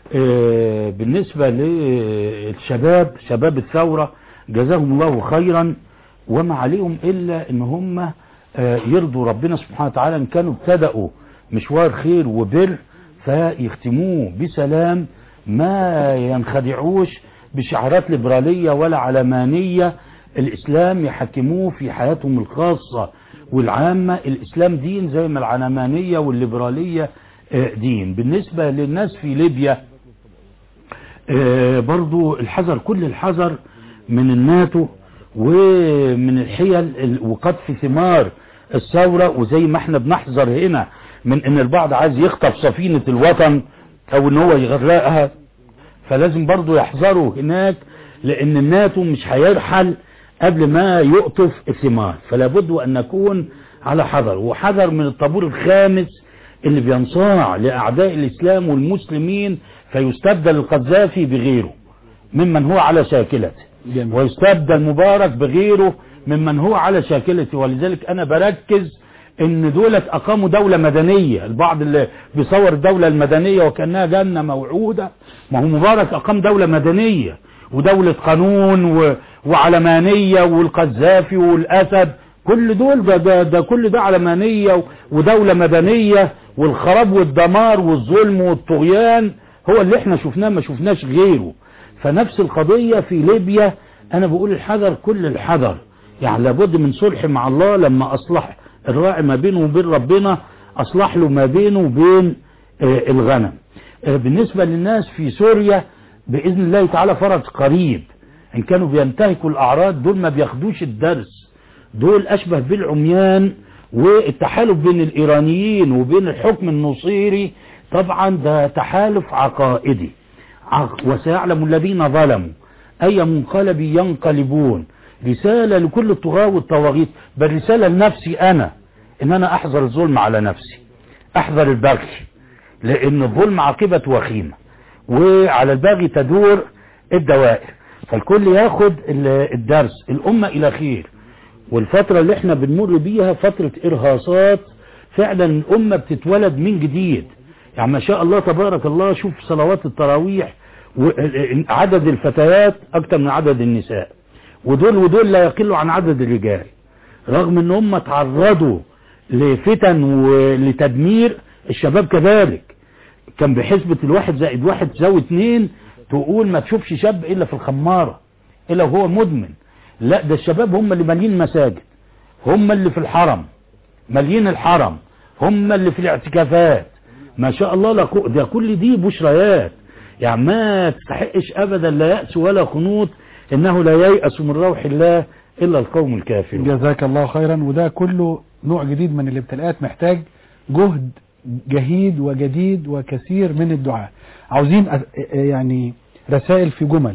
آه بالنسبة للشباب شباب الثورة جزاهم الله خيرا وما عليهم إلا إن هم آه يرضوا ربنا سبحانه وتعالى إن كانوا ابتدأوا مشوار خير وبر فيختموه بسلام ما ينخدعوش بشعارات ليبرالية ولا علمانية الإسلام يحكموه في حياتهم الخاصة والعامة الإسلام دين زي ما العلمانية والليبرالية آه، دين بالنسبة للناس في ليبيا آه، برضو الحذر كل الحذر من الناتو ومن الحيل ال- وقطف ثمار الثورة وزي ما احنا بنحذر هنا من ان البعض عايز يخطف سفينة الوطن او ان هو يغرقها فلازم برضو يحذروا هناك لان الناتو مش هيرحل قبل ما يقطف الثمار فلا بد ان نكون على حذر وحذر من الطابور الخامس اللي بينصاع لاعداء الاسلام والمسلمين فيستبدل القذافي بغيره ممن هو على شاكلته جميل. ويستبدل مبارك بغيره ممن هو على شاكلته ولذلك انا بركز ان دولة اقاموا دولة مدنية البعض اللي بيصور الدولة المدنية وكأنها جنة موعودة ما هو مبارك اقام دولة مدنية ودولة قانون و... وعلمانية والقذافي والاسد كل دول ده, ده, ده كل ده علمانية و- ودولة مدنية والخراب والدمار والظلم والطغيان هو اللي احنا شفناه ما شفناش غيره فنفس القضية في ليبيا انا بقول الحذر كل الحذر يعني لابد من صلح مع الله لما اصلح الراعي ما بينه وبين ربنا اصلح له ما بينه وبين آه، الغنم آه، بالنسبة للناس في سوريا بإذن الله تعالى فرج قريب ان كانوا بينتهكوا الاعراض دول ما بياخدوش الدرس دول اشبه بالعميان والتحالف بين الايرانيين وبين الحكم النصيري طبعا ده تحالف عقائدي عق- وسيعلم الذين ظلموا اي منقلب ينقلبون رسالة لكل الطغاة والطواغيت بل رسالة لنفسي انا ان انا احذر الظلم على نفسي احذر البغي لان الظلم عاقبة وخيمة وعلى الباغي تدور الدوائر فالكل ياخد ال- الدرس الامة الى خير والفترة اللي احنا بنمر بيها فترة ارهاصات فعلا الامة بتتولد من جديد يعني ما شاء الله تبارك الله شوف صلوات التراويح وعدد الفتيات اكتر من عدد النساء ودول ودول لا يقلوا عن عدد الرجال رغم ان هم تعرضوا لفتن ولتدمير الشباب كذلك كان بحسبة الواحد زائد واحد تساوي اتنين تقول ما تشوفش شاب الا في الخمارة الا وهو مدمن لا ده الشباب هم اللي مالين مساجد هم اللي في الحرم مالين الحرم هم اللي في الاعتكافات ما شاء الله لا كو- ده كل دي بشريات يعني ما تستحقش ابدا لا يأس ولا خنوط انه لا ييأس من روح الله الا القوم الكافرون جزاك الله خيرا وده كله نوع جديد من الابتلاءات محتاج جهد جهيد وجديد وكثير من الدعاء عاوزين أ- يعني رسائل في جمل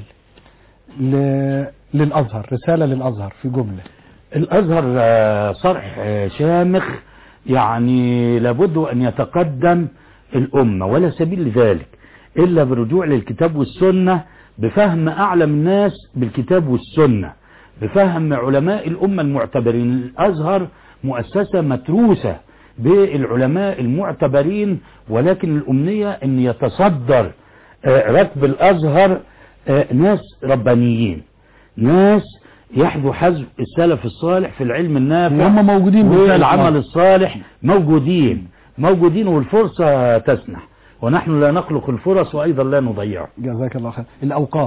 ل- للأزهر رسالة للأزهر في جملة الازهر آه، صرح آه، شامخ يعني لابد ان يتقدم الامة ولا سبيل لذلك الا بالرجوع للكتاب والسنة بفهم اعلم الناس بالكتاب والسنة بفهم علماء الامة المعتبرين الازهر مؤسسة متروسة بالعلماء المعتبرين ولكن الامنية ان يتصدر آه، ركب الازهر آه، ناس ربانيين ناس يحذو حذو السلف الصالح في العلم النافع وهم موجودين بالفعل والعمل في الصالح موجودين موجودين والفرصة تسنح ونحن لا نخلق الفرص وأيضا لا نضيعها جزاك الله خير الأوقاف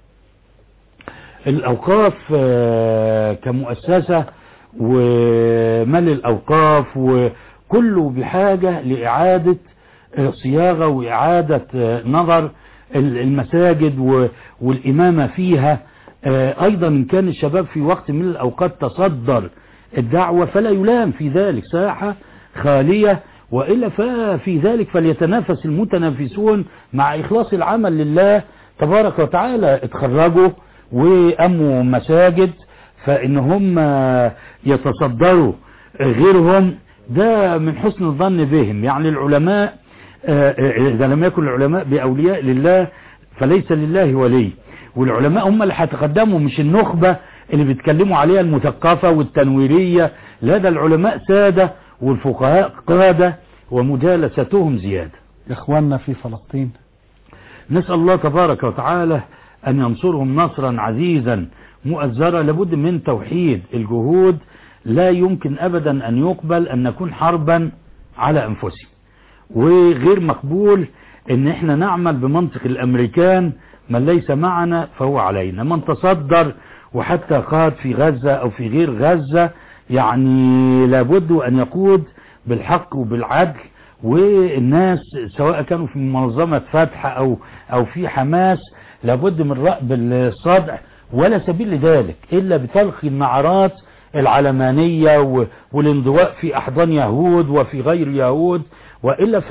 الأوقاف آه، كمؤسسة ومال الأوقاف وكله بحاجة لإعادة آه، صياغة وإعادة آه، نظر ال- المساجد و- والإمامة فيها آه، أيضا إن كان الشباب في وقت من الأوقات تصدر الدعوة فلا يلام في ذلك ساحة خالية وإلا ففي ذلك فليتنافس المتنافسون مع إخلاص العمل لله تبارك وتعالى اتخرجوا وأموا مساجد فإن هم يتصدروا غيرهم ده من حسن الظن بهم يعني العلماء آه، آه، إذا لم يكن العلماء بأولياء لله فليس لله ولي والعلماء هم اللي هيتقدموا مش النخبة اللي بيتكلموا عليها المثقفة والتنويرية لا ده العلماء سادة والفقهاء قادة ومجالستهم زيادة إخواننا في فلسطين نسأل الله تبارك وتعالى أن ينصرهم نصرا عزيزا مؤزرا لابد من توحيد الجهود لا يمكن أبدا أن يقبل أن نكون حربا على أنفسهم وغير مقبول أن احنا نعمل بمنطق الأمريكان من ليس معنا فهو علينا من تصدر وحتى قاد في غزة أو في غير غزة يعني لابد أن يقود بالحق وبالعدل والناس سواء كانوا في منظمة فتح أو أو في حماس لابد من رأب الصدع ولا سبيل لذلك إلا بتلقي النعرات العلمانية و- والانضواء في أحضان يهود وفي غير يهود وإلا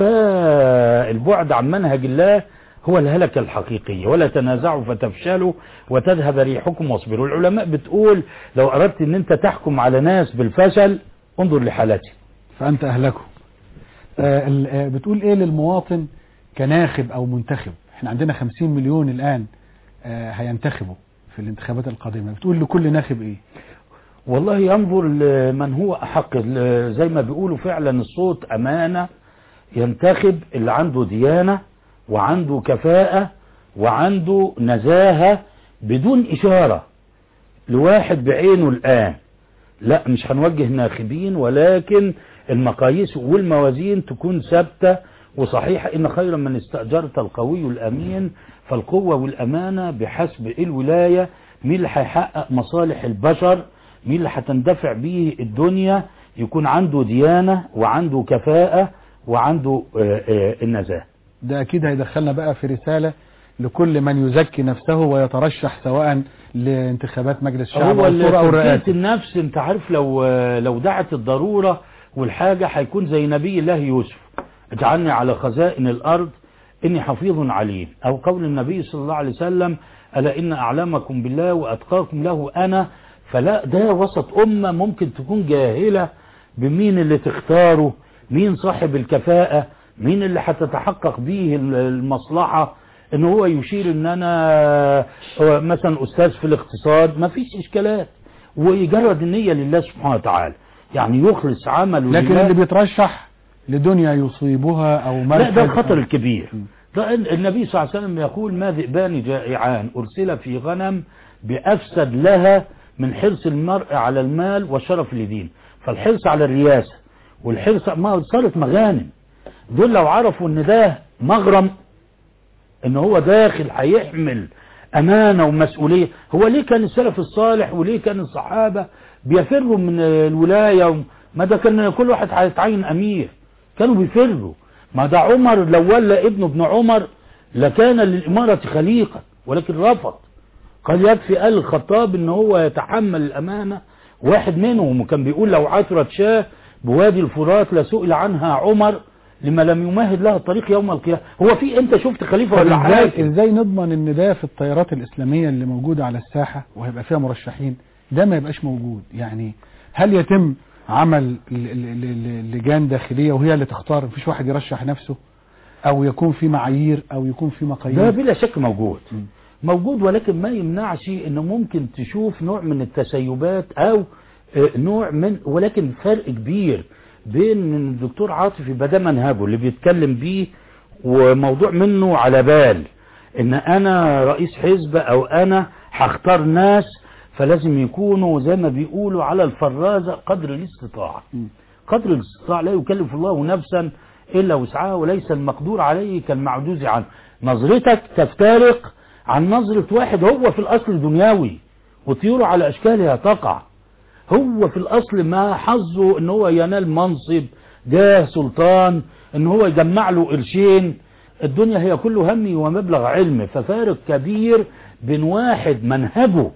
فالبعد عن منهج الله هو الهلكة الحقيقية ولا تنازعوا فتفشلوا وتذهب ريحكم واصبروا العلماء بتقول لو أردت أن أنت تحكم على ناس بالفشل انظر لحالتهم فأنت أهلكه آه، ال- آه، بتقول إيه للمواطن كناخب أو منتخب احنا عندنا 50 مليون الآن آه، هينتخبوا في الانتخابات القادمة بتقول لكل ناخب إيه والله ينظر لمن هو أحق ال- زي ما بيقولوا فعلا الصوت أمانة ينتخب اللي عنده ديانة وعنده كفاءة وعنده نزاهة بدون إشارة لواحد بعينه الآن لا مش هنوجه ناخبين ولكن المقاييس والموازين تكون ثابتة وصحيحة إن خيرا من استأجرت القوي الأمين فالقوة والأمانة بحسب الولاية مين اللي هيحقق مصالح البشر مين اللي هتندفع به الدنيا يكون عنده ديانة وعنده كفاءة وعنده آه، آه، النزاهة ده أكيد هيدخلنا بقى في رسالة لكل من يزكي نفسه ويترشح سواء لانتخابات مجلس الشعب هو أو الصورة أو تزكية الرئاسة النفس انت عارف لو لو دعت الضرورة والحاجة هيكون زي نبي الله يوسف اجعلني على خزائن الأرض إني حفيظ عليم أو قول النبي صلى الله عليه وسلم ألا إن أعلمكم بالله وأتقاكم له أنا فلا ده وسط أمة ممكن تكون جاهلة بمين اللي تختاره مين صاحب الكفاءة مين اللي هتتحقق به المصلحة ان هو يشير ان انا مثلا استاذ في الاقتصاد ما فيش اشكالات ويجرد النية لله سبحانه وتعالى يعني يخلص عمله لكن لله اللي بيترشح لدنيا يصيبها أو مركز لا ده الخطر أو- الكبير ده النبي صلى الله عليه وسلم يقول ما ذئبان جائعان أرسل في غنم بأفسد لها من حرص المرء على المال وشرف لدين فالحرص على الرياسة والحرص ما صارت مغانم دول لو عرفوا ان ده مغرم ان هو داخل هيحمل امانة ومسؤولية هو ليه كان السلف الصالح وليه كان الصحابة بيفروا من الولاية ما ده كان كل واحد هيتعين امير كانوا بيفروا ما ده عمر لو ولى ابنه ابن عمر لكان للإمارة خليقة ولكن رفض قال يكفي آل الخطاب ان هو يتحمل الأمانة واحد منهم وكان بيقول لو عثرت شاه بوادي الفرات لسئل عنها عمر لما لم يمهد لها الطريق يوم القيامة هو في انت شفت خليفة طب ولا ازاي حاكم ازاي نضمن ان ده في التيارات الاسلاميه اللي موجوده على الساحه وهيبقى فيها مرشحين ده ما يبقاش موجود يعني هل يتم عمل ل- ل- ل- لجان داخليه وهي اللي تختار مفيش واحد يرشح نفسه او يكون في معايير او يكون في ده مقاييس بلا شك موجود موجود ولكن ما يمنعش انه ممكن تشوف نوع من التسيبات او آه، نوع من ولكن فرق كبير بين إن الدكتور عاطفي بدا منهجه اللي بيتكلم بيه وموضوع منه على بال ان انا رئيس حزب او انا هختار ناس فلازم يكونوا زي ما بيقولوا على الفرازة قدر الاستطاعة قدر الاستطاعة لا يكلف الله نفسا إلا وسعها وليس المقدور عليه كالمعجوز عنه نظرتك تفترق عن نظرة واحد هو في الأصل دنيوي وطيوره على أشكالها تقع هو في الأصل ما حظه ان هو ينال منصب جاه سلطان ان هو يجمع له قرشين الدنيا هي كل همي ومبلغ علم ففارق كبير بين واحد منهجه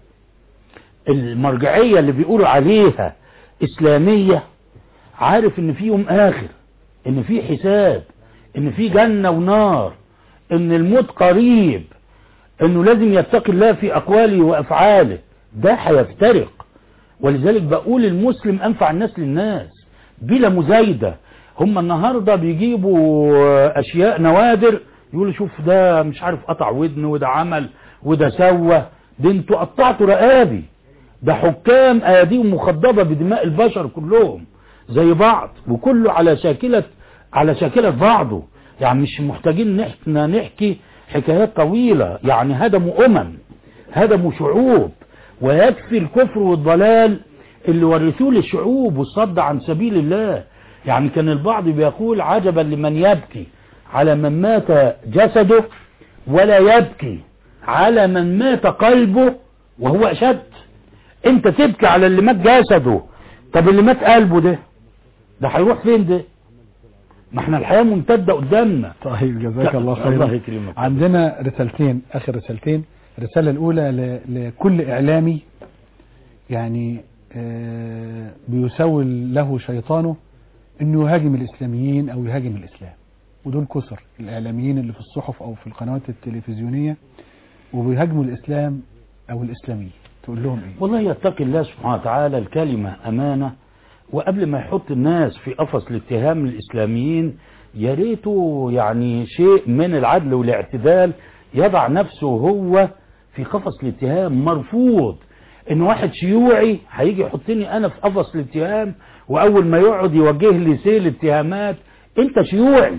المرجعية اللي بيقولوا عليها إسلامية عارف ان في يوم آخر ان في حساب ان في جنة ونار ان الموت قريب انه لازم يتقي الله في اقواله وافعاله ده هيفترق ولذلك بقول المسلم انفع الناس للناس بلا مزايدة هم النهاردة بيجيبوا اشياء نوادر يقولوا شوف ده مش عارف قطع ودن وده عمل وده سوى ده انتوا قطعتوا رقابي ده حكام اياديهم مخضبة بدماء البشر كلهم زي بعض وكله على شاكلة على شاكلة بعضه يعني مش محتاجين احنا نحكي حكايات طويلة يعني هدموا امم هدموا شعوب ويكفي الكفر والضلال اللي ورثوه للشعوب والصد عن سبيل الله يعني كان البعض بيقول عجبا لمن يبكي على من مات جسده ولا يبكي على من مات قلبه وهو أشد انت تبكي على اللي مات جسده طب اللي مات قلبه ده ده هيروح فين ده ما احنا الحياة ممتدة قدامنا طيب جزاك الله الله خيرا يكرمك عندنا رسالتين اخر رسالتين الرسالة الأولى ل- لكل إعلامي يعني آه، بيسول له شيطانه انه يهاجم الاسلاميين او يهاجم الاسلام ودول كسر الاعلاميين اللي في الصحف او في القنوات التلفزيونية وبيهاجموا الاسلام او الاسلاميين تقول لهم ايه والله يتقي الله سبحانه وتعالى الكلمة أمانة وقبل ما يحط الناس في قفص الاتهام الإسلاميين يا ريته يعني شيء من العدل والاعتدال يضع نفسه هو في قفص الاتهام مرفوض ان واحد شيوعي هيجي يحطني انا في قفص الاتهام واول ما يقعد يوجه لي سيل اتهامات انت شيوعي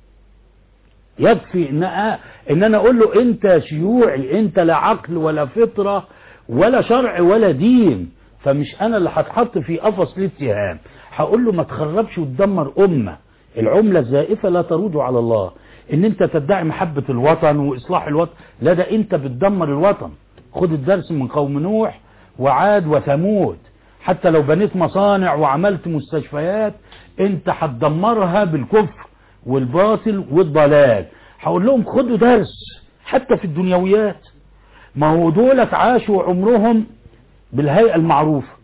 يكفي ان أ- ان انا اقول له انت شيوعي انت لا عقل ولا فطرة ولا شرع ولا دين فمش انا اللي هتحط في قفص الاتهام هقول له ما تخربش وتدمر امة العملة الزائفة لا ترود على الله ان انت تدعي محبة الوطن واصلاح الوطن لا ده انت بتدمر الوطن خد الدرس من قوم نوح وعاد وثمود حتى لو بنيت مصانع وعملت مستشفيات انت هتدمرها بالكفر والباطل والضلال هقول لهم خدوا درس حتى في الدنيويات ما هو دولت عاشوا عمرهم بالهيئة المعروفة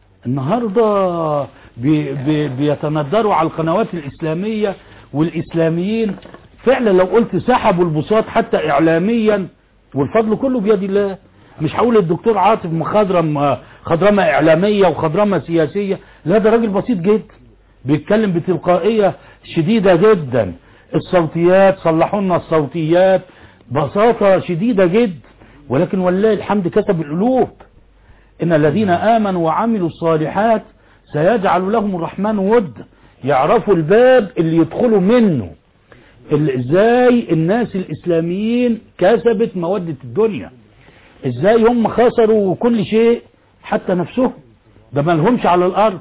النهاردة بي بي بيتندروا على القنوات الإسلامية والإسلاميين فعلا لو قلت سحبوا البساط حتى إعلاميا والفضل كله بيد الله مش هقول الدكتور عاطف مخضرم خضرمة إعلامية وخضرمة سياسية لا ده راجل بسيط جدا بيتكلم بتلقائية شديدة جدا الصوتيات صلحوا لنا الصوتيات بساطة شديدة جدا ولكن والله الحمد كسب القلوب إن الذين آمنوا وعملوا الصالحات سيجعل لهم الرحمن ود يعرفوا الباب اللي يدخلوا منه ال- ازاي الناس الإسلاميين كسبت مودة الدنيا ازاي هم خسروا كل شيء حتى نفسهم ده ما لهمش على الأرض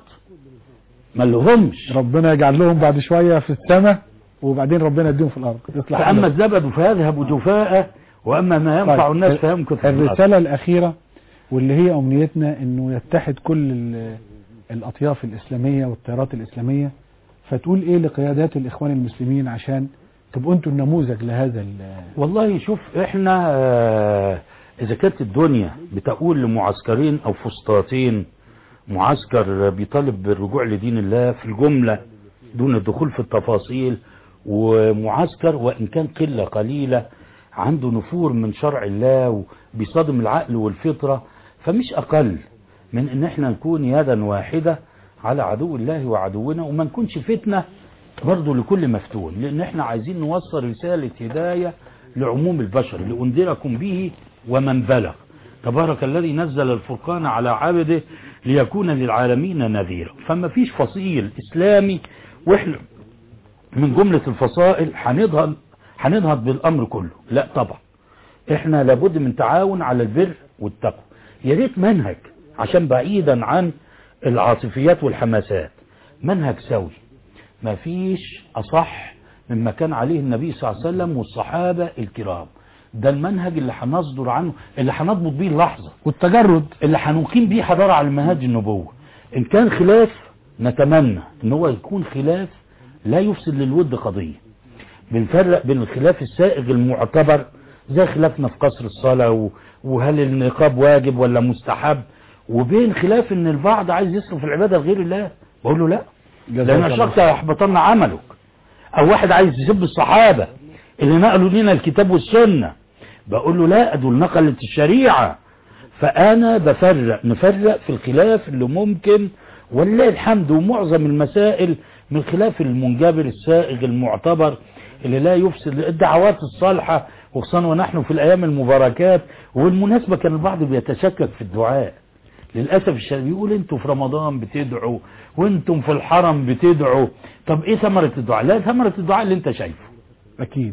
ما لهمش ربنا يجعل لهم بعد شوية في السماء وبعدين ربنا يديهم في الارض يصلح فأما حالهم. الزبد فيذهب جفاء وأما ما ينفع طيب، الناس فيمكث في الأرض. الرسالة الأخيرة واللي هي أمنيتنا أنه يتحد كل ال- الأطياف الإسلامية والتيارات الإسلامية فتقول إيه لقيادات الإخوان المسلمين عشان تبقوا أنتوا النموذج لهذا ال- والله شوف احنا آه، اذا كانت الدنيا بتقول لمعسكرين او فسطاطين معسكر بيطالب بالرجوع لدين الله في الجملة دون الدخول في التفاصيل ومعسكر وان كان قلة قليلة عنده نفور من شرع الله وبيصادم العقل والفطرة فمش اقل من ان احنا نكون يدا واحدة على عدو الله وعدونا وما نكونش فتنة برضه لكل مفتون لان احنا عايزين نوصل رسالة هداية لعموم البشر لأنذركم به ومن بلغ تبارك الذي نزل الفرقان على عبده ليكون للعالمين نذيرا فما فيش فصيل إسلامي وإحنا من جملة الفصائل هنضهد هنضهد بالأمر كله لا طبعا احنا لابد من تعاون على البر والتقوى يا ريت منهج عشان بعيدا عن العاطفيات والحماسات منهج سوي ما فيش أصح مما كان عليه النبي صلى الله عليه وسلم والصحابة الكرام ده المنهج اللي هنصدر عنه اللي هنضبط بيه اللحظة والتجرد اللي هنقيم بيه حضارة على منهاج النبوة إن كان خلاف نتمنى إن هو يكون خلاف لا يفسد للود قضية بنفرق بين الخلاف السائغ المعتبر زي خلافنا في قصر الصلاة و- وهل النقاب واجب ولا مستحب وبين خلاف ان البعض عايز يصرف العبادة لغير الله بقول له لا لان جزاك الله اشركت يحبطن عملك او واحد عايز يسب الصحابة اللي نقلوا لنا الكتاب والسنة بقول له لا دول نقلت الشريعة فانا بفرق نفرق في الخلاف اللي ممكن ولله الحمد ومعظم المسائل من الخلاف المنجبر السائغ المعتبر اللي لا يفسد الدعوات الصالحة وخصوصا ونحن في الايام المباركات والمناسبة كان البعض بيتشكك في الدعاء للأسف الشديد بيقول انتوا في رمضان بتدعوا وانتم في الحرم بتدعوا طب ايه ثمرة الدعاء لا ثمرة الدعاء اللي انت شايفه أكيد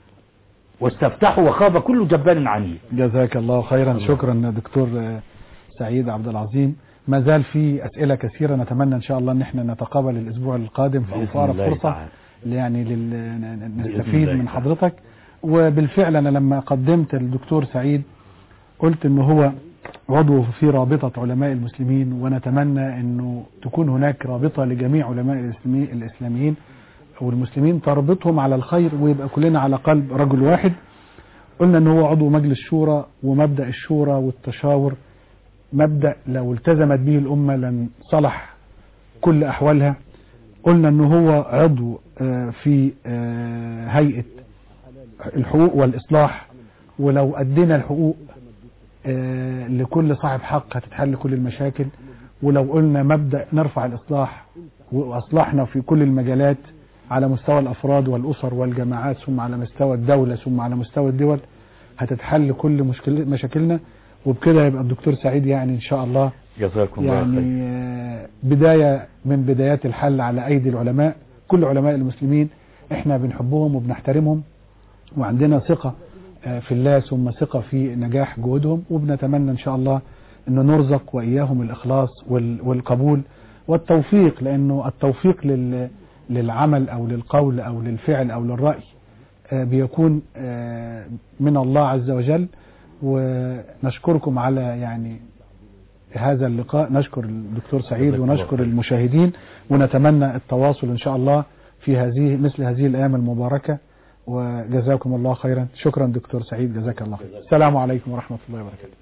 واستفتحوا وخاب كل جبار عنيد جزاك الله خيرا شكرا دكتور آه، سعيد عبد العظيم ما زال في أسئلة كثيرة نتمنى إن شاء الله إن احنا نتقابل الأسبوع القادم في بإذن أقرب الله فرصة تعالى. يعني لل... ن- ن- بإذن نستفيد الله من تعالى. حضرتك وبالفعل أنا لما قدمت الدكتور سعيد قلت إنه هو عضو في رابطة علماء المسلمين ونتمنى أنه تكون هناك رابطة لجميع علماء الإسلامي- الإسلاميين والمسلمين تربطهم على الخير ويبقى كلنا على قلب رجل واحد قلنا ان هو عضو مجلس شورى ومبدأ الشورى والتشاور مبدأ لو التزمت به الأمة لن صلح كل أحوالها قلنا ان هو عضو آه، في آه، هيئة الحقوق والإصلاح ولو أدينا الحقوق آه، لكل صاحب حق هتتحل كل المشاكل ولو قلنا مبدأ نرفع الإصلاح وأصلحنا في كل المجالات على مستوى الأفراد والأسر والجماعات ثم على مستوى الدولة ثم على مستوى الدول هتتحل كل مشكل مشاكلنا وبكده يبقى الدكتور سعيد يعني إن شاء الله جزاكم الله خير يعني آه، بداية من بدايات الحل على أيدي العلماء كل علماء المسلمين احنا بنحبهم وبنحترمهم وعندنا ثقة آه، في الله ثم ثقة في نجاح جهودهم وبنتمنى إن شاء الله أن نرزق وإياهم الإخلاص وال- والقبول والتوفيق لأنه التوفيق لل- للعمل أو للقول أو للفعل أو للرأي آه، بيكون آه، من الله عز وجل ونشكركم على يعني هذا اللقاء نشكر الدكتور سعيد جزاك الله ونشكر خير. المشاهدين ونتمنى التواصل إن شاء الله في هذه مثل هذه الأيام المباركة وجزاكم الله خيرا شكرا دكتور سعيد جزاك الله خير السلام عليكم ورحمة الله وبركاته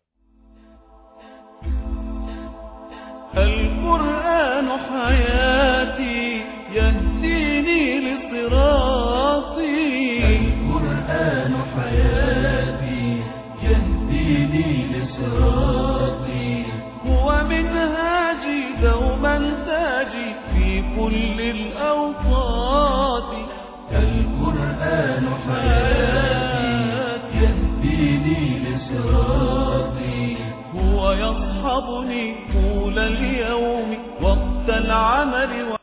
القرآن حياتي يهديني لصراطي القرآن حياتي يهديني لصراطي هو منهاجي دوما تاجي في كل الأوقات القرآن حياتي يهديني لصراطي هو يصحبني طول اليوم وقت العمل